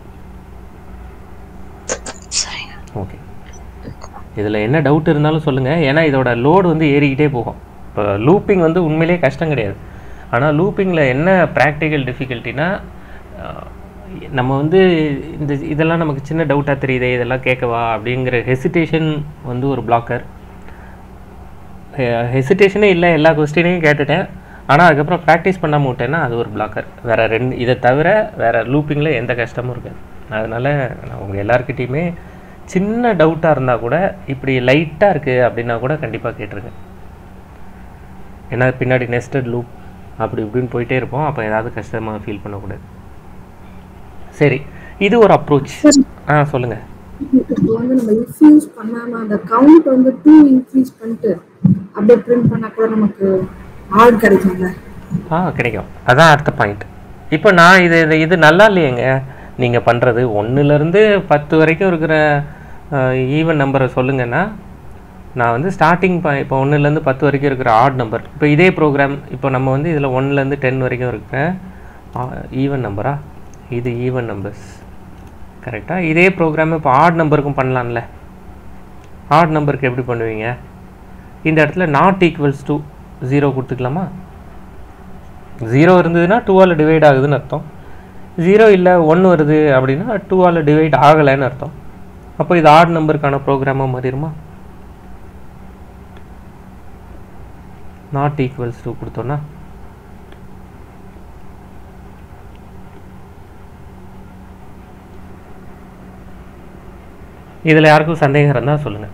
சரிங்க ஓகே இதில் என்ன டவுட் இருந்தாலும் சொல்லுங்கள் ஏன்னா இதோட லோடு வந்து ஏறிக்கிட்டே போகும் இப்போ லூப்பிங் வந்து உண்மையிலேயே கஷ்டம் கிடையாது ஆனால் லூப்பிங்கில் என்ன ப்ராக்டிக்கல் டிஃபிகல்ட்டினா நம்ம வந்து இந்த இதெல்லாம் நமக்கு சின்ன டவுட்டாக தெரியுதே இதெல்லாம் கேட்கவா அப்படிங்கிற ஹெசிடேஷன் வந்து ஒரு பிளாக்கர் ஹெசிடேஷனே இல்லை எல்லா கொஸ்டினையும் கேட்டுட்டேன் ஆனால் அதுக்கப்புறம் ப்ராக்டிஸ் பண்ணாமல் விட்டேன்னா அது ஒரு பிளாக்கர் வேறு ரெண்டு இதை தவிர வேறு லூப்பிங்கில் எந்த கஷ்டமும் இருக்காது அதனால் நான் உங்கள் எல்லாருக்கிட்டேயுமே சின்ன டவுட்டாக இருந்தால் கூட இப்படி லைட்டாக இருக்குது அப்படின்னா கூட கண்டிப்பாக கேட்டுருங்க ஏன்னா பின்னாடி நெஸ்டட் லூப் அப்படி இப்படின்னு போயிட்டே இருப்போம் அப்போ ஏதாவது கஷ்டமாக ஃபீல் பண்ணக்கூடாது சரி இது ஒரு அப்ரோச் ஆ சொல்லுங்கள் இப்போ வந்து நம்ம இஃப் யூஸ் பண்ணாம அந்த கவுண்ட் வந்து டூ இன்க்ரீஸ் பண்ணிட்டு அப்படியே பிரிண்ட் பண்ணா கூட நமக்கு ஆட் கிடைக்கும்ல ஆ கிடைக்கும் அதான் அடுத்த பாயிண்ட் இப்போ நான் இது இது இது நல்லா இல்லையேங்க நீங்கள் பண்ணுறது ஒன்றுலேருந்து பத்து வரைக்கும் இருக்கிற ஈவன் நம்பரை சொல்லுங்கன்னா நான் வந்து ஸ்டார்டிங் இப்போ ஒன்றுலேருந்து பத்து வரைக்கும் இருக்கிற ஆட் நம்பர் இப்போ இதே ப்ரோக்ராம் இப்போ நம்ம வந்து இதில் ஒன்லேருந்து டென் வரைக்கும் இருக்கிற ஈவன் நம்பரா இது ஈவன் நம்பர்ஸ் கரெக்டாக இதே ப்ரோக்ராம் இப்போ ஆட் நம்பருக்கும் பண்ணலாம்ல ஆட் நம்பருக்கு எப்படி பண்ணுவீங்க இந்த இடத்துல நாட் ஈக்குவல்ஸ் டு ஜீரோ கொடுத்துக்கலாமா ஜீரோ இருந்ததுன்னா டூவால் டிவைட் ஆகுதுன்னு அர்த்தம் ஜீரோ இல்லை ஒன்று வருது அப்படின்னா டூவால் டிவைட் ஆகலைன்னு அர்த்தம் அப்போ இது ஆட் நம்பருக்கான ப்ரோக்ராமாக மாறிடுமா நாட் ஈக்குவல்ஸ் டூ கொடுத்தோன்னா இதில் யாருக்கும் சந்தேகம் இருந்தால் சொல்லுங்கள்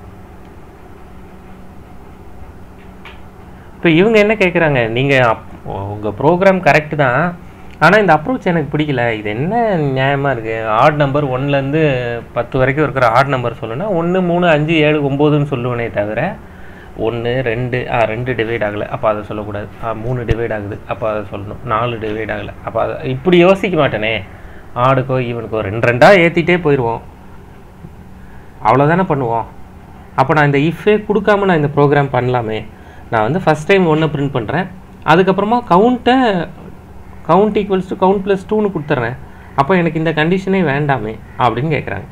இப்போ இவங்க என்ன கேட்குறாங்க நீங்கள் உங்கள் ப்ரோக்ராம் கரெக்டு தான் ஆனால் இந்த அப்ரோச் எனக்கு பிடிக்கல இது என்ன நியாயமாக இருக்குது ஆட் நம்பர் ஒன்லேருந்து பத்து வரைக்கும் இருக்கிற ஆட் நம்பர் சொல்லுன்னா ஒன்று மூணு அஞ்சு ஏழு ஒம்போதுன்னு சொல்லுவேனே தவிர ஒன்று ரெண்டு ஆ ரெண்டு டிவைட் ஆகலை அப்போ அதை சொல்லக்கூடாது ஆ மூணு டிவைட் ஆகுது அப்போ அதை சொல்லணும் நாலு டிவைட் ஆகலை அப்போ அதை இப்படி யோசிக்க மாட்டேனே ஆடுக்கோ ஈவனுக்கோ ரெண்டு ரெண்டாக ஏற்றிட்டே போயிடுவோம் அவ்வளோதானே பண்ணுவோம் அப்போ நான் இந்த இஃபே கொடுக்காம நான் இந்த ப்ரோக்ராம் பண்ணலாமே நான் வந்து ஃபஸ்ட் டைம் ஒன்று பிரிண்ட் பண்ணுறேன் அதுக்கப்புறமா கவுண்ட்டை count equals to count plus டூன்னு கொடுத்துட்றேன் அப்போ எனக்கு இந்த கண்டிஷனே வேண்டாமே அப்படின்னு கேட்குறாங்க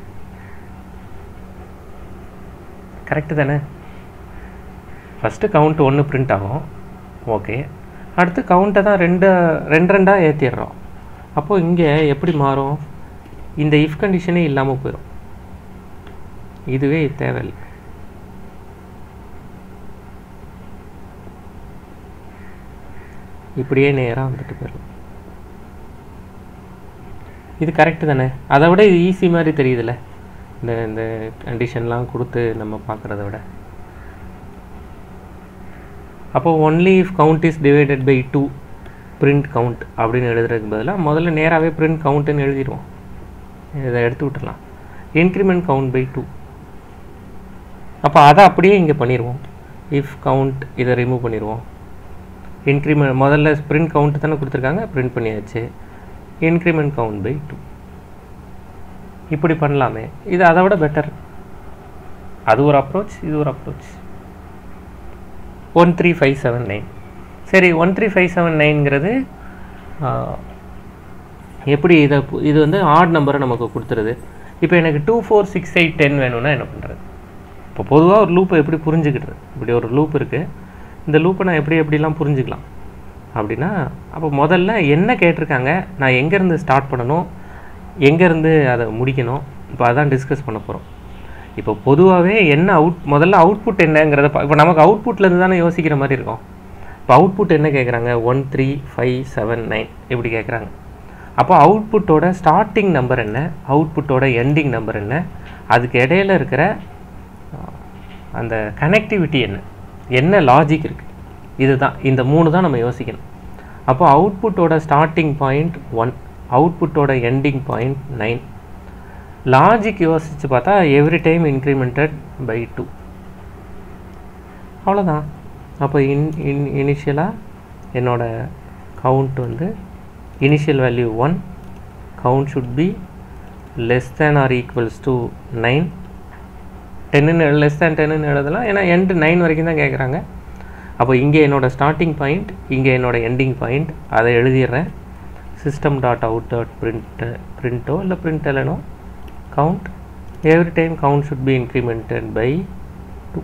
கரெக்டு தானே ஃபஸ்ட்டு கவுண்ட் ஒன்று பிரிண்ட் ஆகும் ஓகே அடுத்து கவுண்ட்டை தான் ரெண்டு ரெண்டு ரெண்டாக ஏற்றிடுறோம் அப்போது இங்கே எப்படி மாறும் இந்த இஃப் கண்டிஷனே இல்லாமல் போயிடும் இதுவே தேவையில்லை இப்படியே நேராக வந்துட்டு போயிடும் இது கரெக்டு தானே அதை விட இது ஈஸி மாதிரி தெரியுதுல்ல இந்த இந்த கண்டிஷன்லாம் கொடுத்து நம்ம பார்க்குறத விட அப்போ only if count is divided by two print count அப்படின்னு எழுதுறதுக்கு பதிலாக முதல்ல நேராகவே பிரிண்ட் கவுண்ட்டுன்னு எழுதிடுவோம் இதை எடுத்து விட்டுறலாம் இன்க்ரிமெண்ட் கவுண்ட் பை டூ அப்போ அதை அப்படியே இங்கே பண்ணிடுவோம் இஃப் கவுண்ட் இதை ரிமூவ் பண்ணிடுவோம் இன்க்ரிமெண்ட் முதல்ல ஸ்ப்ரிண்ட் கவுண்ட் தானே கொடுத்துருக்காங்க பிரிண்ட் பண்ணியாச்சு இன்க்ரிமெண்ட் கவுண்ட் பை டூ இப்படி பண்ணலாமே இது அதை விட பெட்டர் அது ஒரு அப்ரோச் இது ஒரு approach one three five seven nine சரி ஒன் த்ரீ ஃபைவ் செவன் நைன்ங்கிறது எப்படி இதை இது வந்து ஆட் நம்பரை நமக்கு கொடுத்துருது இப்போ எனக்கு two four six eight ten வேணும்னா என்ன பண்ணுறது இப்போ பொதுவாக ஒரு லூப்பை எப்படி புரிஞ்சுக்கிட்டுறது இப்படி ஒரு லூப் இருக்குது இந்த லூப்பை நான் எப்படி எப்படிலாம் புரிஞ்சுக்கலாம் அப்படின்னா அப்போ முதல்ல என்ன கேட்டிருக்காங்க நான் எங்கேருந்து ஸ்டார்ட் பண்ணணும் எங்கேருந்து அதை முடிக்கணும் இப்போ அதான் டிஸ்கஸ் பண்ண போகிறோம் இப்போ பொதுவாகவே என்ன அவுட் முதல்ல அவுட்புட் என்னங்கிறத பா- இப்போ நமக்கு அவுட்புட்லேருந்து தானே யோசிக்கிற மாதிரி இருக்கும் இப்போ அவுட்புட் என்ன கேட்குறாங்க one three five seven nine இப்படி கேட்குறாங்க அப்போ அவுட்புட்டோட ஸ்டார்டிங் நம்பர் என்ன அவுட்புட்டோட எண்டிங் நம்பர் என்ன அதுக்கு இடையில இருக்கிற அஹ், அந்த கனெக்டிவிட்டி என்ன என்ன லாஜிக் இருக்குது இதுதான் இந்த மூணு தான் நம்ம யோசிக்கணும் அப்போ அவுட்புட்டோட ஸ்டார்டிங் பாயிண்ட் ஒன் அவுட்புட்டோட எண்டிங் பாயிண்ட் நைன் லாஜிக் யோசித்து பார்த்தா every time incremented by two அவ்வளோதான் அப்போ இன் இன் இனிஷியலாக என்னோட கவுண்ட் வந்து initial value one count should be less than or equals to nine டென்னு லெஸ் தேன் டென்னு எழுதலாம் ஏன்னா எண்டு நைன் வரைக்கும் தான் கேட்குறாங்க அப்போ இங்கே என்னோட ஸ்டார்டிங் பாயிண்ட் இங்கே என்னோட எண்டிங் பாயிண்ட் அதை எழுதிடுறேன் system dot out dot print பிரிண்ட்டோ இல்லை பிரிண்ட் எல்லனோ count every time count should be incremented by two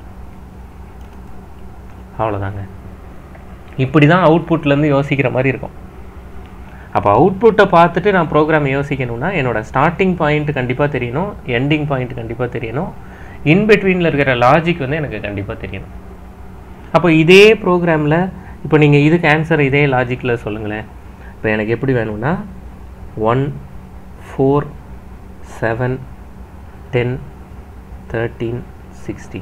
அவ்வளோதாங்க இப்படி தான் அவுட்புட்லேருந்து யோசிக்கிற மாதிரி இருக்கும் அப்போ அவுட்புட்டை பார்த்துட்டு நான் ப்ரோக்ராம் யோசிக்கணும்னா என்னோட ஸ்டார்டிங் பாயிண்ட் கண்டிப்பாக தெரியணும் எண்டிங் பாயிண்ட் கண்டிப்பாக தெரியணும் இன் பிட்வீனில் இருக்கிற லாஜிக் வந்து எனக்கு கண்டிப்பாக தெரியணும் அப்போ இதே ப்ரோக்ராமில் இப்போ நீங்கள் இதுக்கு ஆன்சர் இதே லாஜிக்கில் சொல்லுங்களேன் இப்போ எனக்கு எப்படி வேணும்னா one four seven ten thirteen sixteen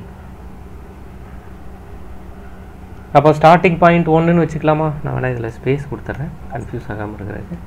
அப்போ ஸ்டார்டிங் பாயிண்ட் ஒன்றுன்னு வச்சுக்கலாமா நான் வேணால் இதில் ஸ்பேஸ் கொடுத்துட்றேன் கன்ஃபியூஸ் ஆகாமல் இருக்கிறதுக்கு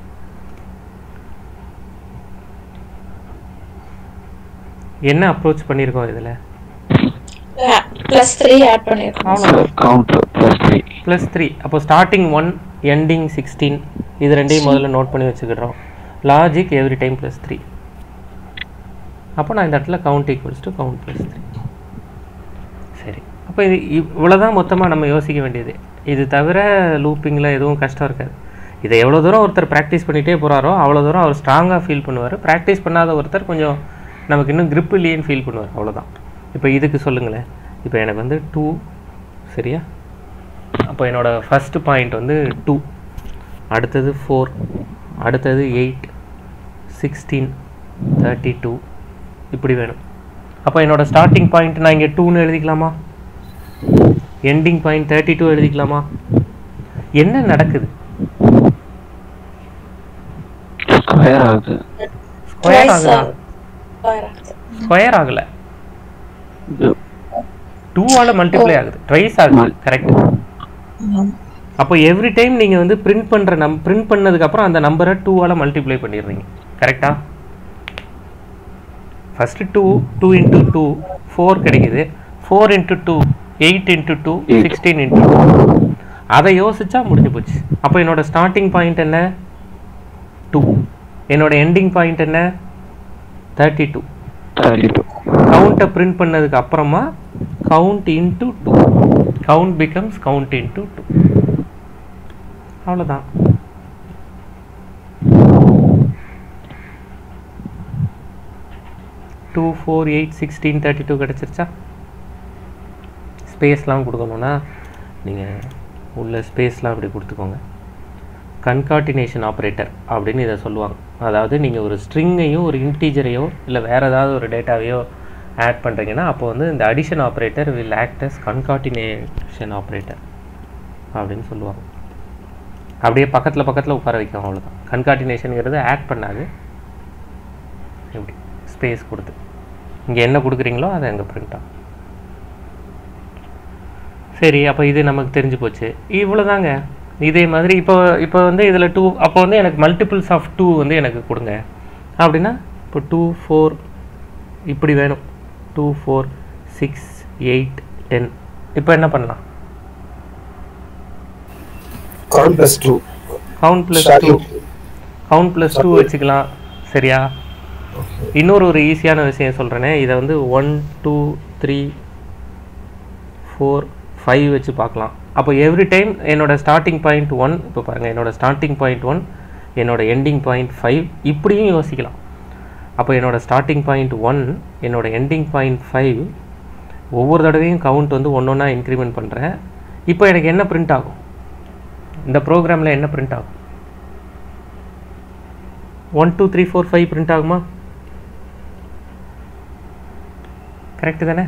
என்ன அப்ரோச் பண்ணியிருக்கோம் இதில் பிளஸ் த்ரீ ஆட் பண்ணிருக்கோம் அவ்வளோதான் count plus three plus three அப்போ ஸ்டார்டிங் ஒன் எண்டிங் சிக்ஸ்டீன் இது ரெண்டையும் முதல்ல நோட் பண்ணி வச்சுக்கிடுறோம் logic every time plus three அப்போ நான் இந்த இடத்துல count equals to count plus three சரி அப்போ இது இவ்வளோதான் மொத்தமாக நம்ம யோசிக்க வேண்டியது இது தவிர லூப்பிங்கில் எதுவும் கஷ்டம் இருக்காது இதை எவ்வளோ தூரம் ஒருத்தர் ப்ராக்டிஸ் பண்ணிகிட்டே போகிறாரோ அவ்வளோ தூரம் அவர் ஸ்ட்ராங்காக ஃபீல் பண்ணுவார் ப்ராக்டிஸ் பண்ணாத ஒருத்தர் கொஞ்சம் நமக்கு இன்னும் grip இல்லையேன்னு ஃபீல் பண்ணுவார் அவ்வளோதான் இப்போ இதுக்கு சொல்லுங்களேன் இப்போ எனக்கு வந்து டூ சரியா அப்போ என்னோட ஃபர்ஸ்ட் பாயிண்ட் வந்து டூ அடுத்தது ஃபோர் அடுத்தது எயிட் சிக்ஸ்டீன் தேர்ட்டி டூ இப்படி வேணும் அப்போ என்னோட ஸ்டார்டிங் பாயிண்ட் நான் இங்கே டூன்னு எழுதிக்கலாமா எண்டிங் பாயிண்ட் தேர்ட்டி டூ எழுதிக்கலாமா என்ன நடக்குது ஸ்கொயர் ஆகுது ஸ்கொயர் ஆகுதா ஸ்கொயர் ஆகல இது டூவால் மல்டிப்ளை ஆகுது ட்ரைஸ் ஆகுது கரெக்ட் அப்போ எவ்ரி டைம் நீங்கள் வந்து பிரிண்ட் பண்ணுற நம் பிரிண்ட் பண்ணதுக்கப்புறம் அந்த நம்பரை டூவால் மல்டிப்ளை பண்ணிடுறீங்க கரெக்டா first two two into two four கிடைக்குது four into two eight into two Eight. Sixteen into two அதை யோசிச்சா முடிஞ்சு போச்சு அப்போ என்னோட ஸ்டார்டிங் பாயிண்ட் என்ன டூ என்னோட எண்டிங் பாயிண்ட் என்ன தேர்ட்டி டூ தேர்ட்டி டூ கவுண்ட்டை பிரிண்ட் பண்ணதுக்கு அப்புறமா count into two count becomes count into two அவ்வளோதான் two four eight sixteen thirty two கிடச்சிருச்சா ஸ்பேஸ்லாம் கொடுக்கணுன்னா நீங்கள் உள்ள ஸ்பேஸ்லாம் இப்படி கொடுத்துக்கோங்க கன்கார்டினேஷன் ஆப்ரேட்டர் அப்படின்னு இதை சொல்லுவாங்க அதாவது நீங்கள் ஒரு ஸ்ட்ரிங்கையும் ஒரு இன்டீஜரையோ இல்லை வேறு ஏதாவது ஒரு டேட்டாவையோ ஆட் பண்ணுறீங்கன்னா அப்போ வந்து இந்த addition operator will act as concatenation operator அப்படின்னு சொல்லுவாங்க அப்படியே பக்கத்தில் பக்கத்தில் உட்கார வைக்கும் அவ்வளோதான் கன்கார்டினேஷனுங்கிறது ஆட் பண்ணாது இப்படி ஸ்பேஸ் கொடுத்து இங்கே என்ன கொடுக்குறீங்களோ அதை அங்கே பிரிண்ட் ஆகும் சரி அப்போ இது நமக்கு தெரிஞ்சு போச்சு இவ்வளோதாங்க இதே மாதிரி இப்போ இப்போ வந்து இதில் டூ அப்போ வந்து எனக்கு மல்டிபிள்ஸ் ஆஃப் டூ வந்து எனக்கு கொடுங்க அப்படின்னா இப்போ டூ ஃபோர் இப்படி வேணும் two four six eight ten இப்போ என்ன பண்ணலாம் count plus 2 count plus two starting count plus two வச்சுக்கலாம் சரியா இன்னொரு ஒரு ஈஸியான விஷயம் சொல்கிறேனே இதை வந்து one two three four five வச்சு பார்க்கலாம் அப்போ எவ்ரி டைம் என்னோட ஸ்டார்டிங் பாயிண்ட் ஒன் இப்போ பாருங்கள் என்னோட ஸ்டார்டிங் பாயிண்ட் ஒன் என்னோட எண்டிங் பாயிண்ட் ஃபைவ் இப்படியும் யோசிக்கலாம் அப்போ என்னோடய ஸ்டார்டிங் பாயிண்ட் ஒன் என்னோடய எண்டிங் பாயிண்ட் ஃபைவ் ஒவ்வொரு தடவையும் கவுண்ட் வந்து ஒன்று ஒன்றா இன்க்ரிமெண்ட் பண்ணுறேன் இப்போ எனக்கு என்ன பிரிண்ட் ஆகும் இந்த ப்ரோக்ராமில் என்ன பிரிண்ட் ஆகும் one two three four five print ஆகுமா கரெக்டு தானே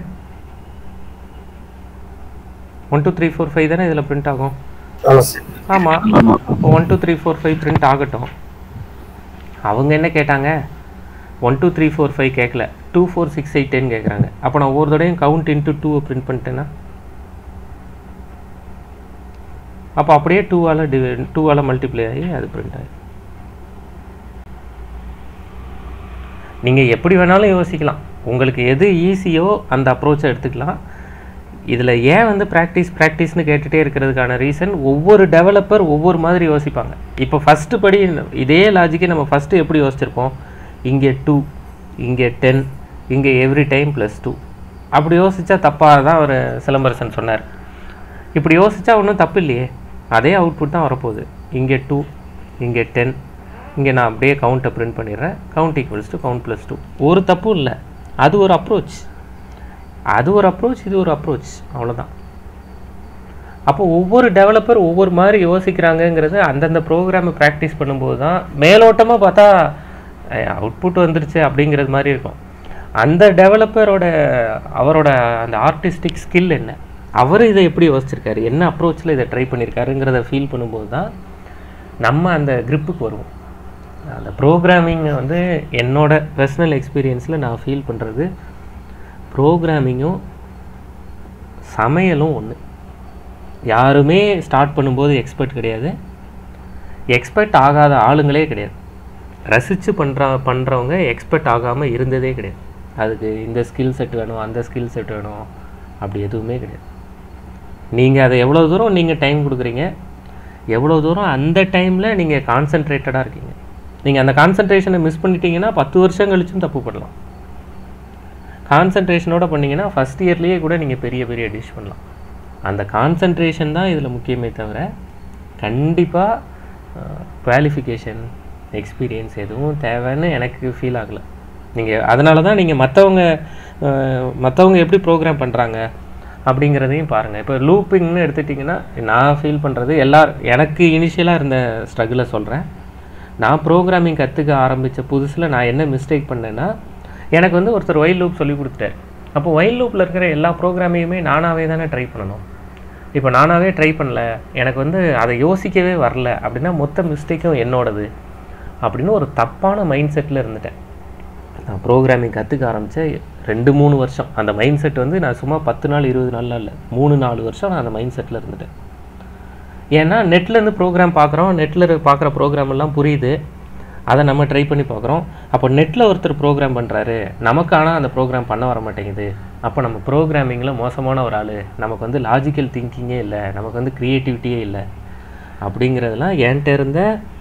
one two three four five தானே இதில் பிரிண்ட் ஆகும் ஆமாம் சார் ஆமாம் ஆமாம் one two three four five print ஆகட்டும் அவங்க என்ன கேட்டாங்க one two three four five கேட்கல two four six eight ten கேட்குறாங்க அப்போ நான் ஒவ்வொரு தடையும் கவுண்ட் இன்ட்டு டூவை பிரிண்ட் பண்ணிட்டேன்னா அப்போ அப்படியே டூவால் டிவி டூவால் மல்டிப்ளை ஆகி அது பிரிண்ட் ஆகி நீங்கள் எப்படி வேணாலும் யோசிக்கலாம் உங்களுக்கு எது ஈஸியோ அந்த அப்ரோச்சை எடுத்துக்கலாம் இதில் ஏன் வந்து ப்ராக்டிஸ் ப்ராக்டிஸ்னு கேட்டுகிட்டே இருக்கிறதுக்கான ரீசன் ஒவ்வொரு டெவலப்பர் ஒவ்வொரு மாதிரி யோசிப்பாங்க இப்போ ஃபஸ்ட்டு படி இந்த- இதே லாஜிக்கை நம்ம ஃபஸ்ட்டு எப்படி யோசிச்சிருப்போம் இங்கே டூ இங்கே டென் இங்கே எவ்ரி டைம் ப்ளஸ் டூ அப்படி யோசித்தா தப்பாக தான் ஒரு சிலம்பரசன் சொன்னார் இப்படி யோசித்தா ஒன்றும் தப்பு இல்லையே அதே அவுட்புட் தான் வரப்போகுது இங்கே டூ இங்கே டென் இங்கே நான் அப்படியே கவுண்ட்டை பிரிண்ட் பண்ணிடுறேன் count equals to count plus two ஒரு தப்பும் இல்லை அது ஒரு அப்ரோச் அது ஒரு அப்ரோச் இது ஒரு அப்ரோச் அவ்வளோதான் அப்போ ஒவ்வொரு டெவலப்பர் ஒவ்வொரு மாதிரி யோசிக்கிறாங்கங்கிறது அந்தந்த ப்ரோக்ராமை ப்ராக்டிஸ் பண்ணும்போது தான் மேலோட்டமாக பார்த்தா அவுட்புட் வந்துருச்சு அப்படிங்கிறது மாதிரி இருக்கும் அந்த டெவலப்பரோட அவரோட அந்த ஆர்டிஸ்டிக் ஸ்கில் என்ன அவர் இதை எப்படி யோசிச்சிருக்காரு என்ன அப்ரோச்சில் இதை ட்ரை பண்ணியிருக்காருங்கிறத ஃபீல் பண்ணும்போது தான் நம்ம அந்த gripக்கு வருவோம் அந்த ப்ரோக்ராமிங்கை வந்து என்னோட பர்சனல் எக்ஸ்பீரியன்ஸில் நான் ஃபீல் பண்ணுறது ப்ரோக்ராமிங்கும் சமையலும் ஒன்று யாருமே ஸ்டார்ட் பண்ணும்போது எக்ஸ்பர்ட் கிடையாது எக்ஸ்பர்ட் ஆகாத ஆளுங்களே கிடையாது ரசித்து பண்ணுற பண்ணுறவங்க எக்ஸ்பர்ட் ஆகாமல் இருந்ததே கிடையாது அதுக்கு இந்த ஸ்கில் செட் வேணும் அந்த ஸ்கில் செட் வேணும் அப்படி எதுவுமே கிடையாது நீங்கள் அதை எவ்வளோ தூரம் நீங்கள் டைம் கொடுக்குறீங்க எவ்வளோ தூரம் அந்த டைமில் நீங்கள் கான்சென்ட்ரேட்டடாக இருக்கீங்க நீங்கள் அந்த கான்சென்ட்ரேஷனை மிஸ் பண்ணிட்டீங்கன்னா பத்து வருஷம் கழிச்சும் தப்பு பண்ணலாம் கான்சென்ட்ரேஷனோட பண்ணீங்கன்னா ஃபஸ்ட் இயர்லேயே கூட நீங்கள் பெரிய பெரிய டிஷ் பண்ணலாம் அந்த கான்சென்ட்ரேஷன் தான் இதில் முக்கியமே தவிர கண்டிப்பாக குவாலிஃபிகேஷன் எக்ஸ்பீரியன்ஸ் எதுவும் தேவைன்னு எனக்கு ஃபீல் ஆகலை நீங்கள் அதனால தான் நீங்கள் மற்றவங்க மற்றவங்க எப்படி ப்ரோக்ராம் பண்ணுறாங்க அப்படிங்கிறதையும் பாருங்கள் இப்போ லூப்பிங்னு எடுத்துட்டிங்கன்னா நான் ஃபீல் பண்ணுறது எல்லார் எனக்கு இனிஷியலாக இருந்த ஸ்ட்ரகிளை சொல்கிறேன் நான் ப்ரோக்ராமிங் கற்றுக்க ஆரம்பித்த புதுசில் நான் என்ன மிஸ்டேக் பண்ணேன்னா எனக்கு வந்து ஒருத்தர் ஒயில் லூப் சொல்லி கொடுத்துட்டார் அப்போ ஒயில் லூப்பில் இருக்கிற எல்லா ப்ரோக்ராமையுமே நானாகவே தானே ட்ரை பண்ணணும் இப்போ நானாகவே ட்ரை பண்ணல எனக்கு வந்து அதை யோசிக்கவே வரல அப்படின்னா மொத்த மிஸ்டேக்கும் என்னோடது அப்படின்னு ஒரு தப்பான மைண்ட் செட்டில் இருந்துட்டேன் நான் ப்ரோக்ராமிங் கற்றுக்க ஆரம்பித்த ரெண்டு மூணு வருஷம் அந்த மைண்ட் செட் வந்து நான் சும்மா பத்து நாள் இருபது நாள்லாம் இல்லை மூணு நாலு வருஷம் நான் அந்த மைண்ட் செட்டில் இருந்துட்டேன் ஏன்னா நெட்லேருந்து ப்ரோக்ராம் பார்க்குறோம் நெட்டில் பார்க்குற ப்ரோக்ராம் எல்லாம் புரியுது அதை நம்ம ட்ரை பண்ணி பார்க்குறோம் அப்போ நெட்டில் ஒருத்தர் ப்ரோக்ராம் பண்ணுறாரு நமக்கு ஆனால் அந்த ப்ரோக்ராம் பண்ண வர மாட்டேங்குது அப்போ நம்ம ப்ரோக்ராமிங்கில் மோசமான ஒரு ஆள் நமக்கு வந்து லாஜிக்கல் திங்கிங்கே இல்லை நமக்கு வந்து க்ரியேட்டிவிட்டியே இல்லை அப்படிங்கிறதெல்லாம் என்கிட்ட இருந்த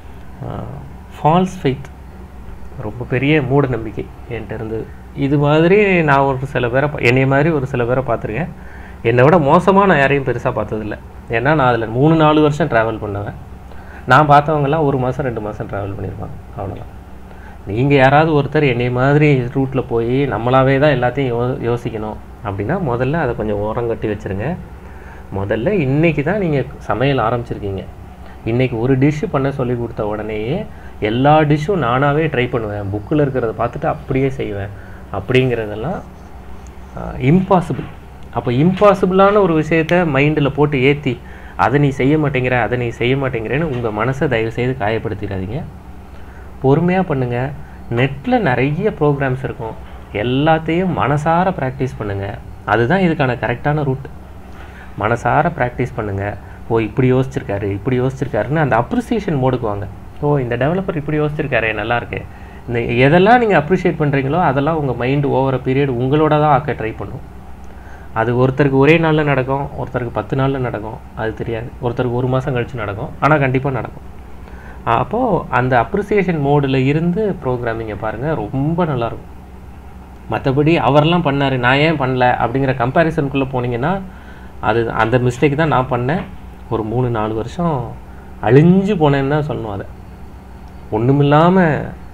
ஃபால்ஸ் ஃபெய்த் ரொம்ப பெரிய மூட நம்பிக்கை என்கிட்ட இருந்தது இது மாதிரி நான் ஒரு சில பேரை பா- என்னைய மாதிரி ஒரு சில பேரை பார்த்துருக்கேன் என்னை விட மோசமாக நான் யாரையும் பெருசாக பார்த்ததில்ல ஏன்னா நான் அதில் மூணு நாலு வருஷம் ட்ராவல் பண்ணுவேன் நான் பார்த்தவங்கலாம் ஒரு மாதம் ரெண்டு மாதம் ட்ராவல் பண்ணியிருப்பாங்க அவ்வளோதான் நீங்கள் யாராவது ஒருத்தர் என்னை மாதிரி ரூட்டில் போய் நம்மளாவே தான் எல்லாத்தையும் யோ யோசிக்கணும் அப்படின்னா முதல்ல அதை கொஞ்சம் ஓரங்கட்டி வச்சுருங்க முதல்ல இன்றைக்கி தான் நீங்கள் சமையல் ஆரம்பிச்சிருக்கீங்க இன்றைக்கி ஒரு டிஷ்ஷு பண்ண சொல்லி கொடுத்த உடனேயே எல்லா டிஷ்ஷும் நானாகவே ட்ரை பண்ணுவேன் புக்கில் இருக்கிறத பார்த்துட்டு அப்படியே செய்வேன் அப்படிங்கிறதெல்லாம் இம்பாசிபிள் அப்போ இம்பாசிபிளான ஒரு விஷயத்த மைண்டில் போட்டு ஏற்றி அதை நீ செய்ய மாட்டேங்கிற அதை நீ செய்ய மாட்டேங்கிறேன்னு உங்கள் மனசை தயவு செய்து காயப்படுத்திடாதீங்க பொறுமையாக பண்ணுங்கள் நெட்டில் நிறைய ப்ரோக்ராம்ஸ் இருக்கும் எல்லாத்தையும் மனசார ப்ராக்டிஸ் பண்ணுங்கள் அதுதான் இதுக்கான கரெக்டான ரூட் மனசார ப்ராக்டிஸ் பண்ணுங்கள் ஓ இப்படி யோசிச்சிருக்காரு இப்படி யோசிச்சிருக்காருன்னு அந்த அப்ரிசியேஷன் மோடுக்கு வாங்க ஓ இந்த டெவலப்பர் இப்படி யோசிச்சிருக்காரு நல்லா இருக்கு இந்த எதெல்லாம் நீங்கள் அப்ரிஷியேட் பண்ணுறீங்களோ அதெல்லாம் உங்கள் மைண்டு ஓவர பீரியட் உங்களோட தான் ஆக்க ட்ரை பண்ணும் அது ஒருத்தருக்கு ஒரே நாளில் நடக்கும் ஒருத்தருக்கு பத்து நாளில் நடக்கும் அது தெரியாது ஒருத்தருக்கு ஒரு மாதம் கழிச்சு நடக்கும் ஆனால் கண்டிப்பாக நடக்கும் அப்போது அந்த அப்ரிசியேஷன் மோடில் இருந்து ப்ரோக்ராமிங்கை பாருங்கள் ரொம்ப நல்லாயிருக்கும் மற்றபடி அவரெல்லாம் பண்ணார் நான் ஏன் பண்ணல அப்படிங்கிற கம்பேரிசனுக்குள்ளே போனீங்கன்னா அது அந்த மிஸ்டேக் தான் நான் பண்ணேன் ஒரு மூணு நாலு வருஷம் அழிஞ்சு போனேன்னு தான் சொல்லணும் அதை ஒன்றுமில்லாமல்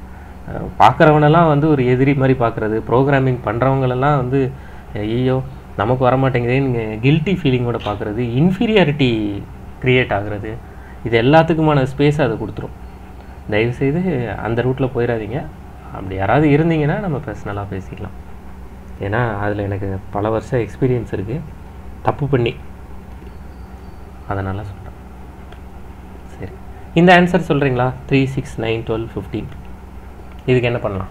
பார்க்குறவனெல்லாம் வந்து ஒரு எதிரி மாதிரி பார்க்குறது ப்ரோக்ராமிங் பண்ணுறவங்களெல்லாம் வந்து ஐயோ நமக்கு வர மாட்டேங்குதேன்னு கில்ட்டி ஃபீலிங்கோட பார்க்குறது இன்ஃபீரியாரிட்டி க்ரியேட் ஆகுறது இது எல்லாத்துக்குமான ஸ்பேஸ் அதை கொடுத்துரும் தயவுசெய்து அந்த ரூட்டில் போயிடாதீங்க அப்படி யாராவது இருந்தீங்கன்னா நம்ம பர்சனலாக பேசிக்கலாம் ஏன்னா அதில் எனக்கு பல வருஷம் எக்ஸ்பீரியன்ஸ் இருக்குது தப்பு பண்ணி அதனால் சொல்கிறேன் சரி இந்த ஆன்சர் சொல்கிறீங்களா three six nine twelve fifteen இதுக்கு என்ன பண்ணலாம்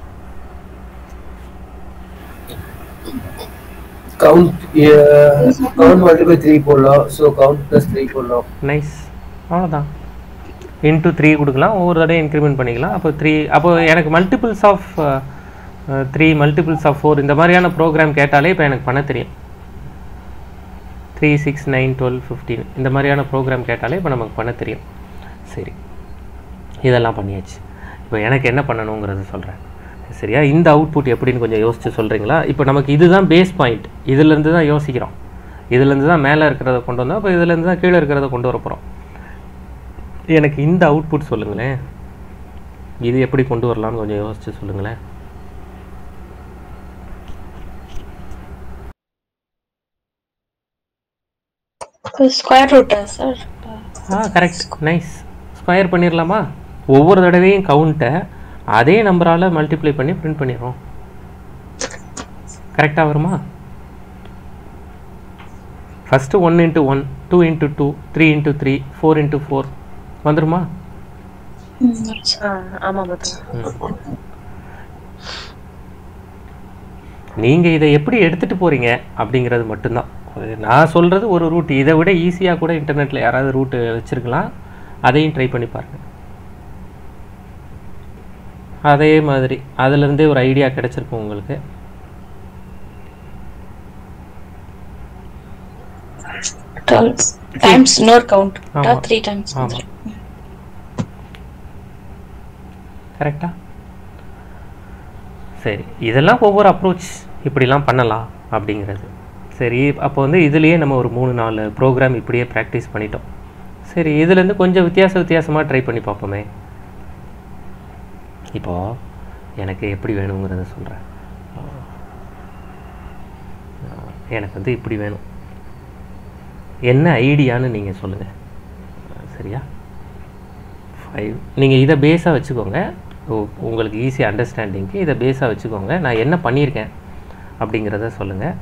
கவுண்ட் கவுண்ட் மல்டிபிள் த்ரீ போடலாம் ஸோ கவுண்ட் ப்ளஸ் த்ரீ போடலாம் நைஸ் அவ்வளோதான் இன்ட்டு த்ரீ கொடுக்கலாம் ஒவ்வொரு தடவை இன்க்ரிமெண்ட் பண்ணிக்கலாம் அப்போ த்ரீ அப்போ எனக்கு multiples of three multiples of four இந்த மாதிரியான ப்ரோக்ராம் கேட்டாலே இப்போ எனக்கு பண்ண தெரியும் three six nine twelve fifteen இந்த மாதிரியான ப்ரோக்ராம் கேட்டாலே இப்போ நமக்கு பண்ண தெரியும் சரி இதெல்லாம் பண்ணியாச்சு இப்போ எனக்கு என்ன பண்ணணுங்கிறது சொல்கிறேன் சரியா இந்த அவுட்புட் எப்படின்னு கொஞ்சம் யோசிச்சு சொல்கிறீங்களா இப்போ நமக்கு இதுதான் பேஸ் பாயிண்ட் இதுலேருந்து தான் யோசிக்கிறோம் இதுலேருந்து தான் மேலே இருக்கிறத கொண்டு வந்தோம் அப்போ இதுலேருந்து தான் கீழே இருக்கிறத கொண்டு வர போகிறோம் எனக்கு இந்த அவுட்புட் சொல்லுங்களேன் இது எப்படி கொண்டு வரலாம்னு கொஞ்சம் யோசிச்சு சொல்லுங்களேன் ஸ்கொயர் ரூட்டா சார் ஆ கரெக்ட் நைஸ் ஸ்கொயர் பண்ணிடலாமா ஒவ்வொரு தடவையும் கவுண்ட்டை அதே நம்பரால் மல்டிப்ளை பண்ணி பிரிண்ட் பண்ணிடுறோம் கரெக்டாக வருமா first one into one two into two three into three four into four வந்துருமா ஆ ஆமாம் பார்த்தா நீங்கள் இதை எப்படி எடுத்துகிட்டு போகிறீங்க அப்படிங்கிறது மட்டும்தான் அது நான் சொல்கிறது ஒரு ரூட் இதை விட ஈஸியாக கூட இன்டர்நெட்டில் யாராவது ரூட்டு வச்சுருக்கலாம் அதையும் ட்ரை பண்ணி பாருங்கள் அதே மாதிரி அதுலேருந்தே ஒரு ஐடியா கிடச்சிருக்கும் உங்களுக்கு டுவெல் டைம்ஸ் இன்னொரு கவுண்ட் ஆமா. த்ரீ டைம்ஸ் ஆமாம் கரெக்டா சரி இதெல்லாம் ஒவ்வொரு அப்ரோச் இப்படிலாம் பண்ணலாம் அப்படிங்கிறது சரி அப்போ வந்து இதுலேயே நம்ம ஒரு மூணு நாலு ப்ரோக்ராம் இப்படியே ப்ராக்டிஸ் பண்ணிட்டோம் சரி இதுலேருந்து கொஞ்சம் வித்தியாச வித்தியாசமாக ட்ரை பண்ணி பார்ப்போமே இப்போ எனக்கு எப்படி வேணுங்கிறத சொல்கிறேன் எனக்கு வந்து இப்படி வேணும் என்ன ஐடியான்னு நீங்கள் சொல்லுங்கள் சரியா ஃபைவ் நீங்கள் இதை பேஸாக வச்சுக்கோங்க உ- உங்களுக்கு ஈஸி அண்டர்ஸ்டாண்டிங்க்கு இதை பேஸாக வச்சுக்கோங்க நான் என்ன பண்ணியிருக்கேன் அப்படிங்கிறத சொல்லுங்கள்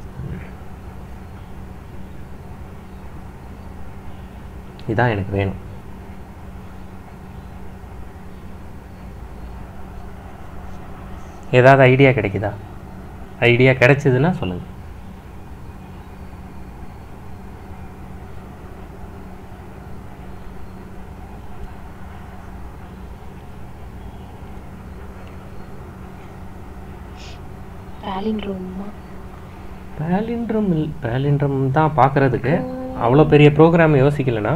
இதான் எனக்கு வேணும் ஏதாவது ஐடியா கிடைக்குதா ஐடியா கிடைச்சதுன்னா சொல்லுங்கள் பேலிண்ட்ரோமா பேலிண்ட்ரம் இல் பேலிண்ட்ரம் தான் பார்க்குறதுக்கு அவ்வளோ பெரிய ப்ரோக்ராம் யோசிக்கலைன்னா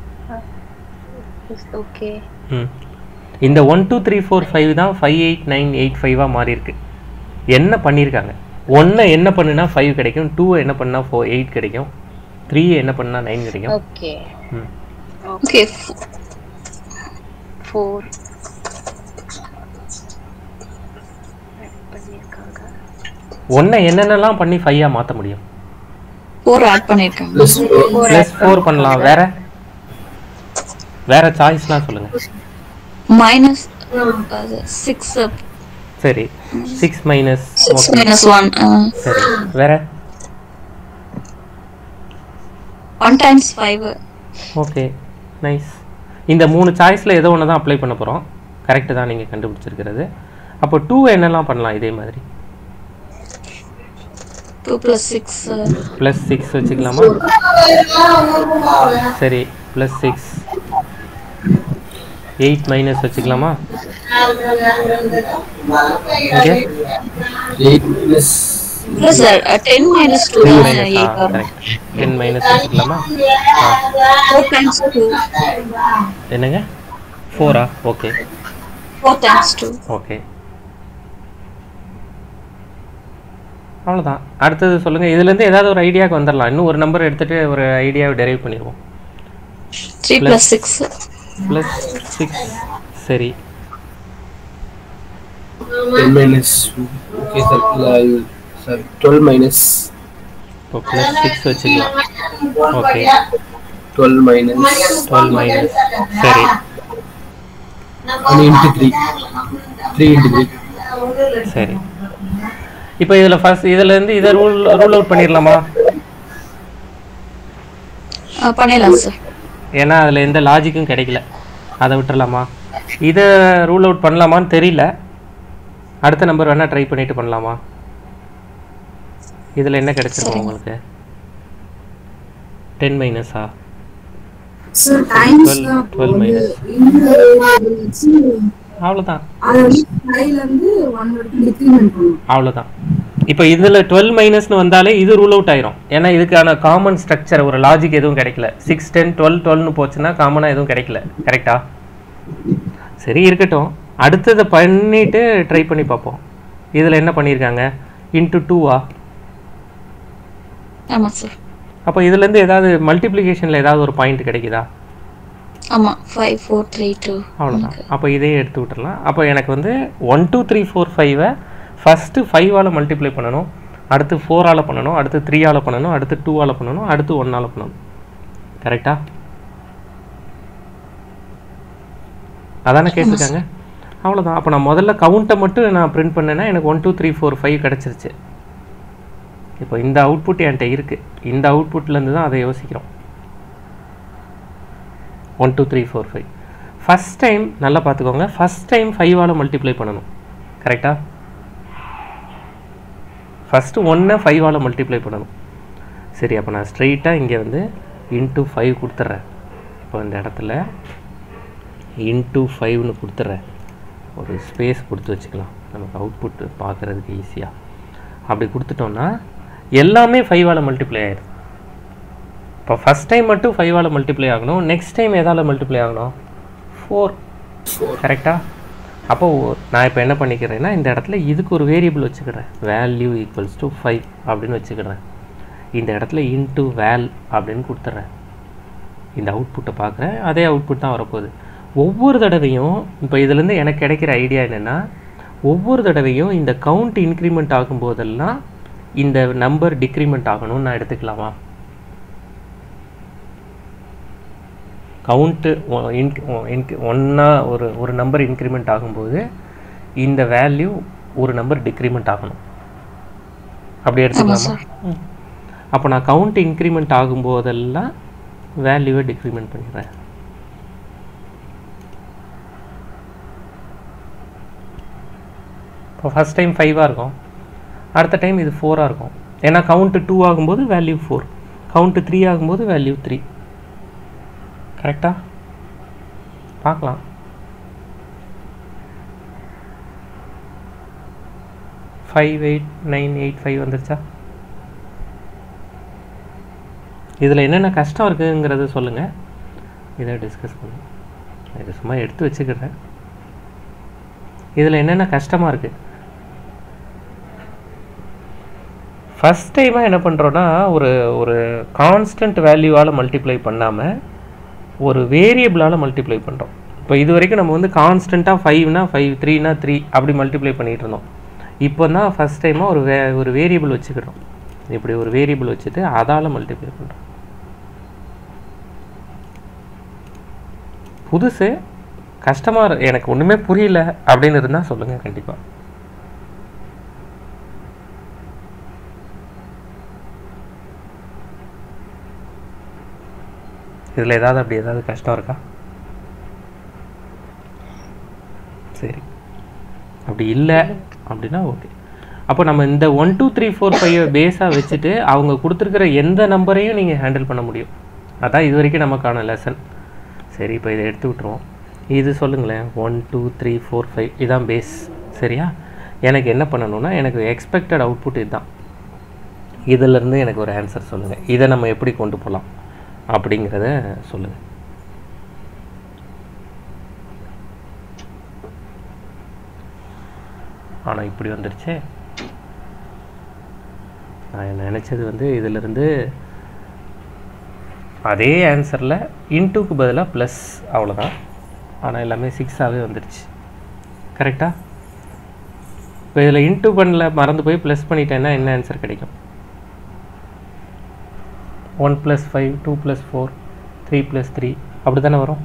ஓகே ம் இந்த one two three four five தான் ஃபைவ் எயிட் நைன் எயிட் ஃபைவாக மாறி இருக்கு என்ன பண்ணியிருக்காங்க ஒன்றை என்ன பண்ணுனா ஃபைவ் கிடைக்கும் டூவை என்ன பண்ணா ஃபோர் எயிட் கிடைக்கும் த்ரீ என்ன பண்ணா நைன் கிடைக்கும் ஓகே ம் ஓகே ஃபோர் பண்ணியிருக்காங்க ஒன்றை என்னென்னலாம் பண்ணி ஃபைவாக மாற்ற முடியும் ஃபோர் ஆட் பண்ணிருக்காங்க ப்ளஸ் ப்ளஸ் ஃபோர் பண்ணலாம் வேற வேற சாய்ஸ்லாம் சொல்லுங்கள் மைனஸ் சிக்ஸ் சரி six minus six okay minus one சரி வேற one times five okay nice இந்த மூணு சாய்ஸில் ஏதோ ஒன்று தான் அப்ளை பண்ண போகிறோம் கரெக்டு தான் நீங்கள் கண்டுபிடிச்சிருக்கிறது அப்போ டூ என்னெல்லாம் பண்ணலாம் இதே மாதிரி two plus six plus six வச்சுக்கலாமா சரி ப்ளஸ் சிக்ஸ் எயிட் மைனஸ் வச்சுக்கலாமா இங்கே eight plus plus ten minus two ten minus ஆ எயிட் வரும் கரெக்ட் டென் மைனஸ் வச்சுக்கலாமா ஆ ஃபோர் டைம்ஸ் டூ என்னங்க ஃபோரா okay four times two okay அவ்வளோதான் அடுத்தது சொல்லுங்கள் இதுலேருந்து ஏதாவது ஒரு ஐடியாவுக்கு வந்துடலாம் இன்னும் ஒரு நம்பர் எடுத்துகிட்டு ஒரு ஐடியாவை டெரைவ் பண்ணிடுவோம் three plus six plus six சரி 10 minus. Okay, sir. L- Sorry, 12 minus. இப்போ ப்ளஸ் சிக்ஸ் வச்சுக்கலாம் ஓகே 12 minus. டுவெல் மைனஸ் சரி 1 into 3. 3 into 3. சரி இப்போ இதில் ஃபர்ஸ்ட் இதுலேருந்து இதை ரூல் ரூல் அவுட் பண்ணிடலாமா ஆ, பண்ணிடலாம் சார் ஏன்னா அதில் எந்த லாஜிக்கும் கிடைக்கல அதை விட்டுறலாமா இதை ரூல் அவுட் பண்ணலாமான்னு தெரியல அடுத்த நம்பர் வேணால் ட்ரை பண்ணிட்டு பண்ணலாமா இதில் என்ன கிடைச்சிருக்கும் உங்களுக்கு டென் மைனஸா சார் டைம்ஸ் 12 தான் 12 minus. இந்த variable வச்சு அவ்வளோதான் அதை வந்து ஃபைவ்ல இருந்து ஒன் வரைக்கும் டிக்ரிமெண்ட் பண்ணும் அவ்வளோதான் இப்போ இதில் டுவெல் மைனஸ்னு வந்தாலே இது ரூல் அவுட் ஆயிரும் ஏன்னா இதுக்கான காமன் ஸ்ட்ரக்சர் ஒரு லாஜிக் எதுவும் கிடைக்கல சிக்ஸ் டென் டுவெல் டுவெல்னு போச்சுன்னா காமனாக எதுவும் கிடைக்கல கரெக்டா சரி இருக்கட்டும் அடுத்ததை பண்ணிட்டு ட்ரை பண்ணி பார்ப்போம் இதில் என்ன பண்ணியிருக்காங்க இன்ட்டு டூவா ஆமா சார் அப்போ இதுலேருந்து ஏதாவது மல்டிப்ளிகேஷனில் ஏதாவது ஒரு பாயிண்ட் கிடைக்குதா ஆமா ஃபைவ் ஃபோர் த்ரீ டூ அவ்வளோதான் அப்போ இதையே எடுத்து விட்டுறலாம் அப்போ எனக்கு வந்து ஒன் டூ த்ரீ ஃபோர் ஃபைவை ஃபஸ்ட்டு ஃபைவால் மல்டிப்ளை பண்ணணும் அடுத்து ஃபோரால் பண்ணணும் அடுத்து த்ரீயால் பண்ணணும் அடுத்து டூவால் பண்ணணும் அடுத்து ஒன்னால் பண்ணணும் கரெக்டா அதானே கேட்டிருக்காங்க அவ்வளோதான் அப்போ நான் முதல்ல கவுண்ட்டை மட்டும் நான் பிரிண்ட் பண்ணேன்னா எனக்கு one two three four five கிடச்சிருச்சு இப்போ இந்த அவுட்புட் என்கிட்ட இருக்குது இந்த அவுட்புட்லேருந்து தான் அதை யோசிக்கிறோம் one two three four five first time நல்லா பார்த்துக்கோங்க ஃபஸ்ட் டைம் ஃபைவால் மல்டிப்ளை பண்ணணும் கரெக்டாக ஃபஸ்ட்டு ஒன்றை ஃபைவால் மல்டிப்ளை பண்ணணும் சரி அப்போ நான் ஸ்ட்ரெயிட்டாக இங்கே வந்து இன்ட்டு ஃபைவ் கொடுத்துட்றேன் இப்போ இந்த இடத்துல இன்ட்டு ஃபைவ்னு கொடுத்துட்றேன் ஒரு ஸ்பேஸ் கொடுத்து வச்சுக்கலாம் நமக்கு அவுட்புட் பார்க்குறதுக்கு ஈஸியாக அப்படி கொடுத்துட்டோம்னா எல்லாமே ஃபைவால் மல்டிப்ளை ஆயிடுது இப்போ ஃபஸ்ட் டைம் மட்டும் ஃபைவால் மல்டிப்ளை ஆகணும் நெக்ஸ்ட் டைம் எதால் மல்டிப்ளை ஆகணும் ஃபோர் கரெக்டாக அப்போ நான் இப்போ என்ன பண்ணிக்கிறேன்னா இந்த இடத்துல இதுக்கு ஒரு வேரியபிள் வச்சுக்கிறேன் வேல்யூ ஈக்குவல்ஸ் டு ஃபைவ் அப்படின்னு வச்சுக்கிறேன் இந்த இடத்துல இன்ட்டு வேல் அப்படின்னு கொடுத்துட்றேன் இந்த அவுட்புட்டை பார்க்குறேன் அதே அவுட்புட் தான் வரப்போகுது ஒவ்வொரு தடவையும் இப்போ இதுலேருந்து எனக்கு கிடைக்கிற ஐடியா என்னென்னா ஒவ்வொரு தடவையும் இந்த கவுண்ட் இன்க்ரிமெண்ட் ஆகும்போதெல்லாம் இந்த நம்பர் டிக்ரிமெண்ட் ஆகணும்னு நான் எடுத்துக்கலாமா கவுண்ட்டு ஒன்றா ஒரு ஒரு நம்பர் இன்க்ரிமெண்ட் ஆகும்போது இந்த வேல்யூ ஒரு நம்பர் டிக்ரிமெண்ட் ஆகணும் அப்படி எடுத்துக்கலாமா ம். அப்போ நான் கவுண்ட் இன்க்ரிமெண்ட் ஆகும்போதெல்லாம் வேல்யூவை டிக்ரிமெண்ட் பண்ணிடுறேன் இப்போ ஃபஸ்ட் டைம் ஃபைவாக இருக்கும் அடுத்த டைம் இது ஃபோராக இருக்கும் ஏன்னா கவுண்ட்டு டூ ஆகும்போது வேல்யூ ஃபோர் கவுண்ட்டு த்ரீ ஆகும்போது வேல்யூ த்ரீ கரெக்டா பார்க்கலாம் five eight nine eight five வந்துருச்சா இதில் என்னென்ன கஷ்டம் இருக்குங்கிறத சொல்லுங்கள் இதை டிஸ்கஸ் பண்ணுங்க இதை சும்மா எடுத்து வச்சுக்கிறேன் இதில் என்னென்ன கஷ்டமாக இருக்குது ஃபஸ்ட் டைமாக என்ன பண்ணுறோன்னா ஒரு ஒரு கான்ஸ்டன்ட் வேல்யூவால் மல்டிப்ளை பண்ணாமல் ஒரு வேரியபிளால் மல்டிப்ளை பண்ணுறோம் இப்போ இது வரைக்கும் நம்ம வந்து கான்ஸ்டண்ட்டாக ஃபைவ்னா ஃபைவ் த்ரீனா த்ரீ அப்படி மல்டிப்ளை பண்ணிகிட்டு இருந்தோம் இப்போ தான் ஃபஸ்ட் டைமாக ஒரு வே ஒரு வேரியபிள் வச்சுக்கிறோம் இப்படி ஒரு வேரியபிள் வச்சுட்டு அதால் மல்டிப்ளை பண்ணுறோம் புதுசு கஷ்டமாக இரு- எனக்கு ஒன்றுமே புரியல அப்படின்னு இருந்தால் சொல்லுங்கள் கண்டிப்பாக இதில் ஏதாவது அப்படி ஏதாவது கஷ்டம் இருக்கா சரி அப்படி இல்லை அப்படின்னா ஓகே அப்போ நம்ம இந்த one two three four five பேஸாக வச்சுட்டு அவங்க கொடுத்துருக்கிற எந்த நம்பரையும் நீங்கள் ஹேண்டில் பண்ண முடியும் அதான் இது வரைக்கும் நமக்கான லெசன் சரி இப்போ இதை எடுத்து விட்ருவோம் இது சொல்லுங்களேன் one two three four five இதான் பேஸ் சரியா எனக்கு என்ன பண்ணணும்னா எனக்கு எக்ஸ்பெக்டட் அவுட்புட் இதுதான் இதிலிருந்து எனக்கு ஒரு ஆன்சர் சொல்லுங்கள் இதை நம்ம எப்படி கொண்டு போகலாம் அப்படிங்கிறத சொல்லுங்கள் ஆனால் இப்படி வந்துருச்சே நான் நினச்சது வந்து இதிலிருந்து அதே ஆன்சரில் இன்டூக்கு பதிலாக ப்ளஸ் அவ்வளோதான் ஆனால் எல்லாமே சிக்ஸாகவே வந்துருச்சு கரெக்டாக இப்போ இதில் இன்ட்டு பண்ணல மறந்து போய் ப்ளஸ் பண்ணிட்டேன்னா என்ன ஆன்சர் கிடைக்கும் one plus five two plus four three plus three அப்படி தானே வரும்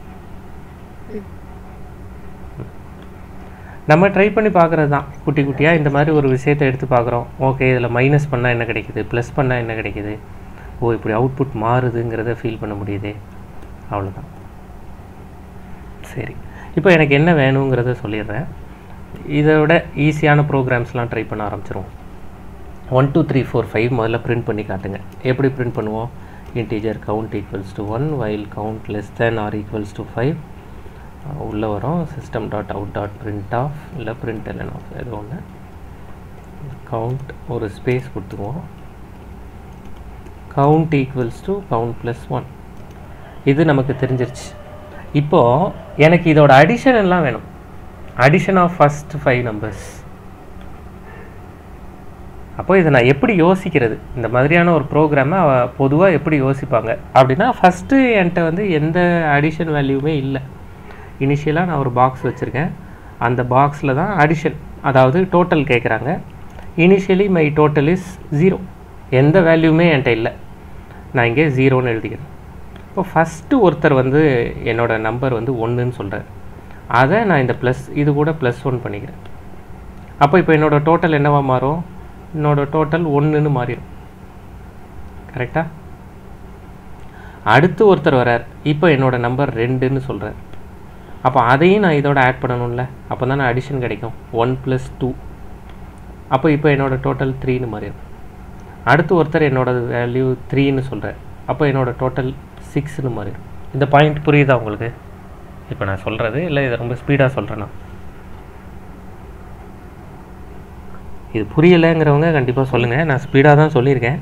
நம்ம ட்ரை பண்ணி பார்க்குறது தான் குட்டி குட்டியாக இந்த மாதிரி ஒரு விஷயத்தை எடுத்து பார்க்குறோம் ஓகே இதில் மைனஸ் பண்ணால் என்ன கிடைக்குது ப்ளஸ் பண்ணால் என்ன கிடைக்குது ஓ இப்படி அவுட்புட் மாறுதுங்கிறத ஃபீல் பண்ண முடியுதே அவ்வளோதான் சரி இப்போ எனக்கு என்ன வேணுங்கிறத சொல்லிடுறேன் இதை விட ஈஸியான ப்ரோக்ராம்ஸ்லாம் ட்ரை பண்ண ஆரம்பிச்சிருவோம் one two three four five முதல்ல பிரிண்ட் பண்ணி காட்டுங்க எப்படி பிரிண்ட் பண்ணுவோம் integer count equals to one while count less than or equals to five உள்ளே வரும் system dot out dot print of இல்லை பிரிண்ட் எல்என் ஆஃப் ஏதோ ஒன்று கவுண்ட் ஒரு ஸ்பேஸ் கொடுத்துருவோம் count equals to count plus one இது நமக்கு தெரிஞ்சிருச்சு இப்போது எனக்கு இதோட அடிஷன் எல்லாம் வேணும் addition of first five numbers அப்போ இதை நான் எப்படி யோசிக்கிறது இந்த மாதிரியான ஒரு ப்ரோக்ராமை பொதுவாக எப்படி யோசிப்பாங்க அப்படின்னா ஃபஸ்ட்டு என்கிட்ட வந்து எந்த அடிஷன் வேல்யூமே இல்லை இனிஷியலாக நான் ஒரு பாக்ஸ் வச்சுருக்கேன் அந்த பாக்ஸில் தான் அடிஷன் அதாவது டோட்டல் கேட்குறாங்க initially my total is zero எந்த வேல்யூமே என்கிட்ட இல்லை நான் இங்கே ஜீரோன்னு எழுதிக்கிறேன் இப்போ ஃபஸ்ட்டு ஒருத்தர் வந்து என்னோட நம்பர் வந்து ஒன்றுன்னு சொல்கிறார் அதை நான் இந்த ப்ளஸ் இது கூட ப்ளஸ் ஒன் பண்ணிக்கிறேன் அப்போ இப்போ என்னோடய டோட்டல் என்னவா மாறும் என்னோட டோட்டல் ஒன்றுன்னு மாறிடும் கரெக்டாக அடுத்து ஒருத்தர் வரார் இப்போ என்னோட நம்பர் ரெண்டுன்னு சொல்கிறார் அப்போ அதையும் நான் இதோட ஆட் பண்ணணும்ல அப்போ தானே அடிஷன் கிடைக்கும் ஒன் ப்ளஸ் டூ அப்போ இப்போ என்னோட டோட்டல் த்ரீன்னு மாறிடும் அடுத்து ஒருத்தர் என்னோட வேல்யூ த்ரீன்னு சொல்கிறார் அப்போ என்னோட டோட்டல் சிக்ஸ்னு மாறிடும் இந்த பாயிண்ட் புரியுதா உங்களுக்கு இப்போ நான் சொல்கிறது இல்லை இதை ரொம்ப ஸ்பீடாக சொல்கிறேன்னா இது புரியலைங்கிறவங்க கண்டிப்பாக சொல்லுங்கள் நான் ஸ்பீடாக தான் சொல்லியிருக்கேன்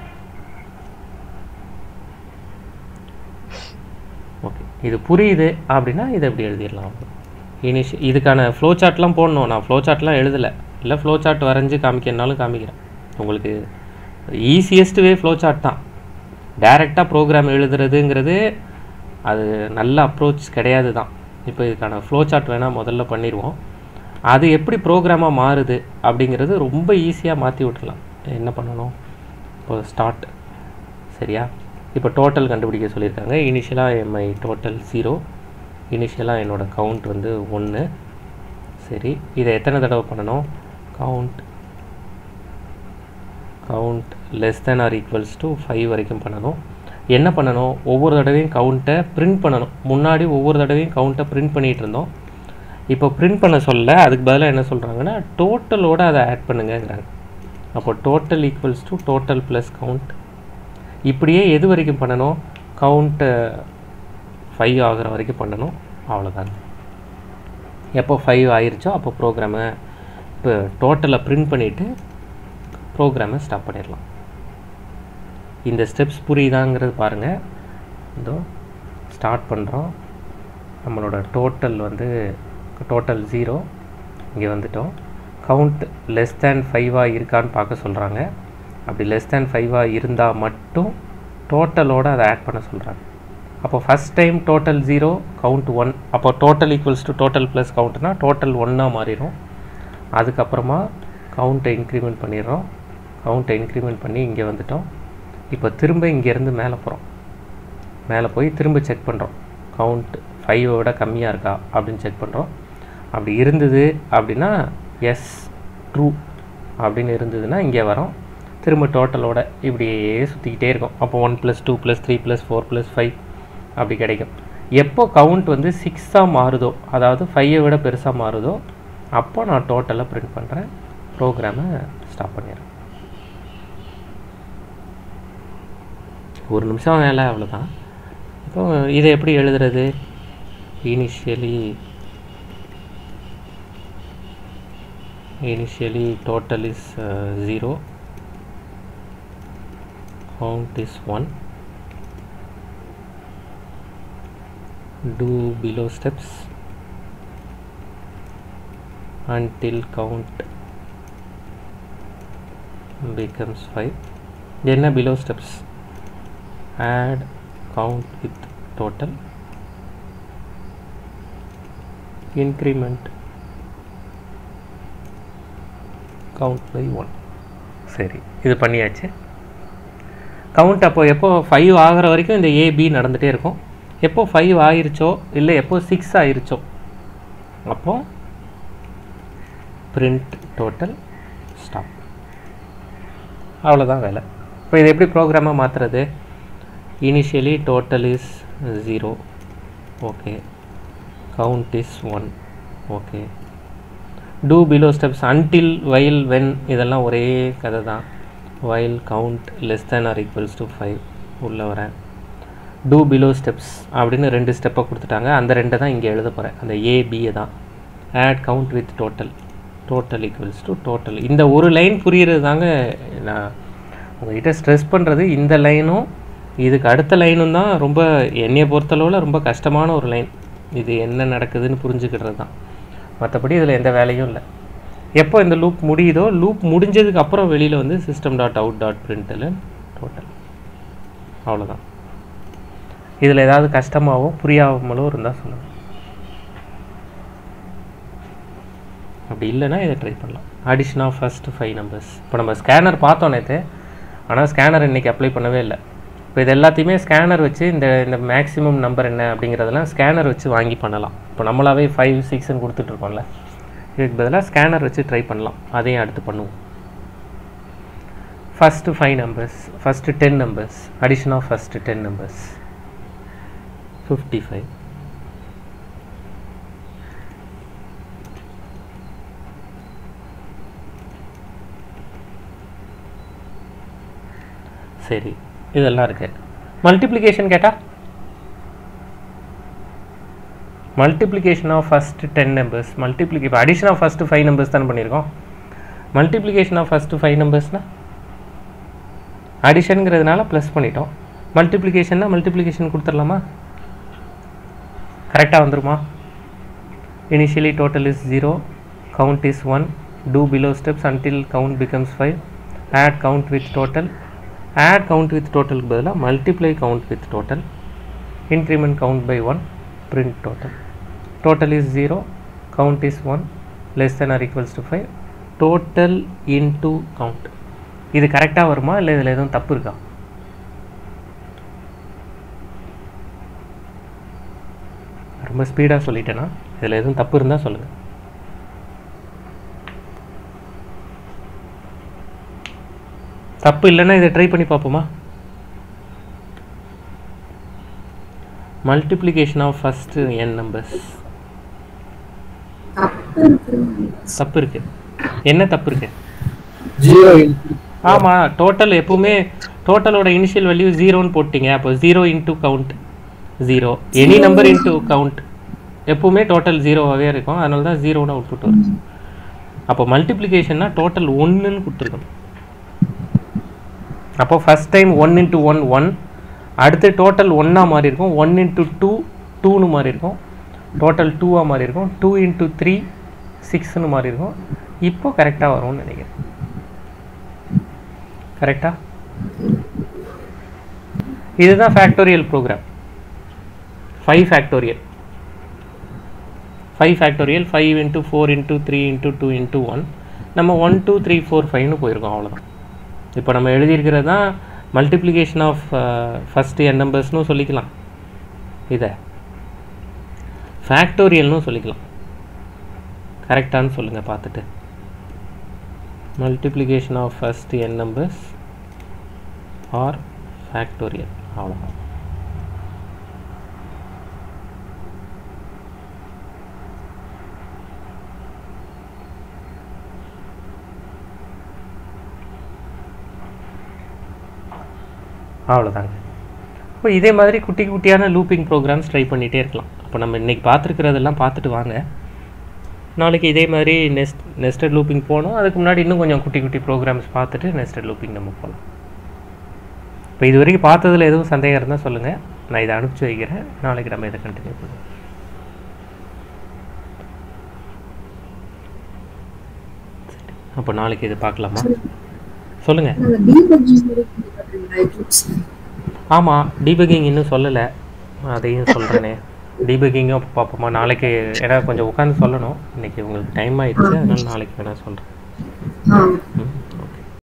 ஓகே இது புரியுது அப்படின்னா இதை எப்படி எழுதிடலாம் இனிஷி இதுக்கான ஃப்ளோ சார்ட்லாம் போடணும் நான் ஃப்ளோ சார்ட்லாம் எழுதலை இல்லை ஃப்ளோ சார்ட் வரைஞ்சி காமிக்கிறனாலும் காமிக்கிறேன் உங்களுக்கு ஈஸியஸ்ட் வே ஃப்ளோ சார்ட் தான் டைரெக்டாக ப்ரோக்ராம் எழுதுறதுங்கிறது அது நல்ல அப்ரோச் கிடையாது தான் இப்போ இதுக்கான ஃப்ளோ சார்ட் வேணால் முதல்ல பண்ணிடுவோம் அது எப்படி ப்ரோக்ராமாக மாறுது அப்படிங்கிறது ரொம்ப ஈஸியாக மாற்றி விட்டுலாம் என்ன பண்ணணும் இப்போ ஸ்டார்ட் சரியா இப்போ டோட்டல் கண்டுபிடிக்க சொல்லியிருக்காங்க இனிஷியலாக எம்ஐ டோட்டல் ஜீரோ இனிஷியலாக என்னோடய கவுண்ட் வந்து ஒன்று சரி இதை எத்தனை தடவை பண்ணணும் count count less than or equals to five வரைக்கும் பண்ணணும் என்ன பண்ணணும் ஒவ்வொரு தடவையும் கவுண்ட்டை பிரிண்ட் பண்ணணும் முன்னாடி ஒவ்வொரு தடவையும் கவுண்ட்டை பிரிண்ட் பண்ணிகிட்டு இருந்தோம் இப்போ பிரிண்ட் பண்ண சொல்ல அதுக்கு பதிலாக என்ன சொல்கிறாங்கன்னா டோட்டலோட அதை ஆட் பண்ணுங்கங்கிறாங்க அப்போ total equals to total plus count இப்படியே எது வரைக்கும் பண்ணணும் கவுண்ட்டு ஃபைவ் ஆகிற வரைக்கும் பண்ணணும் அவ்வளோதான் எப்போ ஃபைவ் ஆயிருச்சோ அப்போ ப்ரோக்ராமை இப்போ டோட்டலை பிரிண்ட் பண்ணிவிட்டு ப்ரோக்ராமை ஸ்டாப் பண்ணிடலாம் இந்த ஸ்டெப்ஸ் புரியுதாங்கிறது பாருங்கள் இதோ ஸ்டார்ட் பண்ணுறோம் நம்மளோட டோட்டல் வந்து டோட்டல் ஜீரோ இங்கே வந்துட்டோம் கவுண்ட் லெஸ் தேன் ஃபைவாக இருக்கான்னு பார்க்க சொல்கிறாங்க அப்படி லெஸ் தேன் ஃபைவாக இருந்தால் மட்டும் டோட்டலோடு அதை ஆட் பண்ண சொல்கிறாங்க அப்போ first time total zero count one அப்போ total equals to total plus கவுண்ட்னா டோட்டல் ஒன்னாக மாறிடும் அதுக்கப்புறமா கவுண்ட்டை இன்க்ரிமெண்ட் பண்ணிடுறோம் கவுண்ட்டை இன்க்ரிமெண்ட் பண்ணி இங்கே வந்துட்டோம் இப்போ திரும்ப இங்கேருந்து மேலே போகிறோம் மேலே போய் திரும்ப செக் பண்ணுறோம் கவுண்ட் ஃபைவை விட கம்மியாக இருக்கா அப்படின்னு செக் பண்ணுறோம் அப்படி இருந்தது அப்படின்னா எஸ் ட்ரூ அப்படின்னு இருந்ததுன்னா இங்கே வரோம் திரும்ப டோட்டலோட இப்படியே சுற்றிக்கிட்டே இருக்கும் அப்போ one plus two plus three plus four plus five அப்படி கிடைக்கும் எப்போ கவுண்ட் வந்து சிக்ஸாக மாறுதோ அதாவது ஃபைவை விட பெருசாக மாறுதோ அப்போ நான் டோட்டலாக பிரிண்ட் பண்ணுறேன் ப்ரோக்ராமை ஸ்டாப் பண்ணிடுறேன் ஒரு நிமிஷம் வேலை அவ்வளோதான் இப்போ இதை எப்படி எழுதுறது initially initially total is uh, 0 count is 1 do below steps until count becomes 5 என்ன below steps add count with total increment count by one சரி இது பண்ணியாச்சு கவுண்ட் அப்போ எப்போ ஃபைவ் ஆகிற வரைக்கும் இந்த ஏபி நடந்துகிட்டே இருக்கும் எப்போ ஃபைவ் ஆயிருச்சோ இல்லை எப்போ சிக்ஸ் ஆயிருச்சோ அப்போ பிரிண்ட் டோட்டல் ஸ்டாப் அவ்வளோதான் வேலை இப்போ இது எப்படி ப்ரோக்ராமாக மாற்றுறது initially total is zero okay count is one okay do below steps until while when இதெல்லாம் ஒரே கதை தான் while count less than or equals to five உள்ளே வரேன் டூ பிலோ ஸ்டெப்ஸ் அப்படின்னு ரெண்டு ஸ்டெப்பை கொடுத்துட்டாங்க அந்த ரெண்டை தான் இங்கே எழுத போகிறேன் அந்த ஏபியை தான் add count with total total equals to total இந்த ஒரு லைன் புரிகிறது தாங்க நான் உங்ககிட்ட ஸ்ட்ரெஸ் பண்ணுறது இந்த லைனும் இதுக்கு அடுத்த லைனும் தான் ரொம்ப என்னையை பொறுத்தளவில் ரொம்ப கஷ்டமான ஒரு லைன் இது என்ன நடக்குதுன்னு புரிஞ்சுக்கிறது தான் மற்றபடி இதில் எந்த வேலையும் இல்லை எப்போ இந்த லூப் முடியுதோ லூப் முடிஞ்சதுக்கு அப்புறம் வெளியில் வந்து சிஸ்டம் டாட் அவுட் டாட் பிரிண்டல் டோட்டல் அவ்வளோதான் இதில் ஏதாவது கஷ்டமாகவோ புரியாமலோ இருந்தால் சொல்லுங்கள் அப்படி இல்லைன்னா இதை ட்ரை பண்ணலாம் addition of first five numbers இப்போ நம்ம ஸ்கேனர் பார்த்தோம் நேற்று ஆனால் ஸ்கேனர் இன்றைக்கி அப்ளை பண்ணவே இல்லை இப்போ இது எல்லாத்தையுமே ஸ்கேனர் வச்சு இந்த இந்த மேக்ஸிமம் நம்பர் என்ன அப்படிங்கிறதெல்லாம் ஸ்கேனர் வச்சு வாங்கி பண்ணலாம் இப்போ நம்மளாவே ஃபைவ் சிக்ஸ்ன்னு கொடுத்துட்ருக்கோம்ல இதுக்கு பதிலாக ஸ்கேனர் வச்சு ட்ரை பண்ணலாம் அதையும் அடுத்து பண்ணுவோம் first five numbers first ten numbers addition of first ten numbers fifty five சரி இதெல்லாம் இருக்கு மல்டிப்ளிகேஷன் கேட்டால் multiplication of first ten numbers மல்டிப்ளிகே இப்போ addition of first five numbers தானே பண்ணியிருக்கோம் மல்டிப்ளிகேஷன் ஆஃப் ஃபஸ்ட்டு ஃபைவ் நம்பர்ஸ்னால் அடிஷனுங்கிறதுனால ப்ளஸ் பண்ணிட்டோம் மல்டிப்ளிகேஷன்னா மல்டிப்ளிகேஷன் கொடுத்துடலாமா கரெக்டாக வந்துருமா initially total is zero count is one do below steps until count becomes five add count with total add count with டோட்டலுக்கு பதிலாக multiply count with total increment count by one print total total is 0 count is 1 less than or equals to 5 total into count இது கரெக்டாக வருமா இல்லை இதில் எதுவும் தப்பு இருக்கா ரொம்ப ஸ்பீடாக சொல்லிட்டேன்னா இதில் எதுவும் தப்பு இருந்தால் சொல்லுங்கள் தப்பு இல்லைன்னா இதை ட்ரை பண்ணி பார்ப்போமா multiplication of first N numbers தப்பு இருக்கு தப்பு இருக்கு என்ன தப்பு இருக்கு ஜீரோ ஆமாம் டோட்டல் எப்பவுமே டோட்டலோட இனிஷியல் வேல்யூ ஜீரோன்னு போட்டிங்க அப்போ zero into count zero any number into count எப்பவுமே டோட்டல் ஜீரோவாகவே இருக்கும் அதனால தான் ஜீரோன்னு அவுட்புட் வரும் அப்போ மல்டிப்ளிகேஷன்னா டோட்டல் ஒன்றுன்னு கொடுத்துருக்கணும் அப்போ first time one into one one அடுத்து டோட்டல் ஒன்னாக மாறி இருக்கும் ஒன் இன்ட்டு டூ டூன்னு மாறி இருக்கும் டோட்டல் டூவாக மாறி இருக்கும் டூ இன்ட்டு த்ரீ சிக்ஸ்னு மாறி இருக்கும் இப்போ கரெக்டாக வரும்னு நினைக்கிறேன் கரெக்டா இதுதான் factorial program five factorial five factorial five into four into three into two into one நம்ம ஒன் டூ த்ரீ ஃபோர் ஃபைவ்னு போயிருக்கோம் அவ்வளோதான் இப்போ நம்ம எழுதியிருக்கிறது தான் மல்டிப்ளிகேஷன் ஆஃப் ஃபஸ்ட்டு என் நம்பர்ஸ்னு சொல்லிக்கலாம் இதை ஃபேக்டோரியல்னு சொல்லிக்கலாம் கரெக்டானு சொல்லுங்கள் பார்த்துட்டு multiplication of first N numbers are factorial அவ்வளோதான் அவ்வளோதாங்க இப்போ இதே மாதிரி குட்டி குட்டியான லூப்பிங் ப்ரோக்ராம்ஸ் ட்ரை பண்ணிகிட்டே இருக்கலாம் அப்போ நம்ம இன்றைக்கி பார்த்துருக்கிறதெல்லாம் பார்த்துட்டு வாங்க நாளைக்கு இதே மாதிரி நெஸ்ட் நெஸ்டட் லூப்பிங் போகணும் அதுக்கு முன்னாடி இன்னும் கொஞ்சம் குட்டி குட்டி ப்ரோக்ராம்ஸ் பார்த்துட்டு நெஸ்டட் லூப்பிங் நம்ம போகலாம் இப்போ இது வரைக்கும் பார்த்ததில் எதுவும் சந்தேகம் இருந்தால் சொல்லுங்கள் நான் இதை அனுப்பிச்சி வைக்கிறேன் நாளைக்கு நம்ம இதை கண்டினியூ பண்ணுவோம் சரி அப்போ நாளைக்கு இது பார்க்கலாமா சொல்லுங்கள் அந்த டீபக்கிங் பார்த்தீங்களா எக்லிப்ஸ் ஆமாம் டீபக்கிங் இன்னும் சொல்லலை அதையும் சொல்கிறேனே டீபக்கிங்கும் பார்ப்போமா நாளைக்கு ஏன்னா கொஞ்சம் உட்காந்து சொல்லணும் இன்னைக்கு உங்களுக்கு டைம் ஆயிடுச்சு அதனால நாளைக்கு வேணால் சொல்கிறேன் ஆ ம்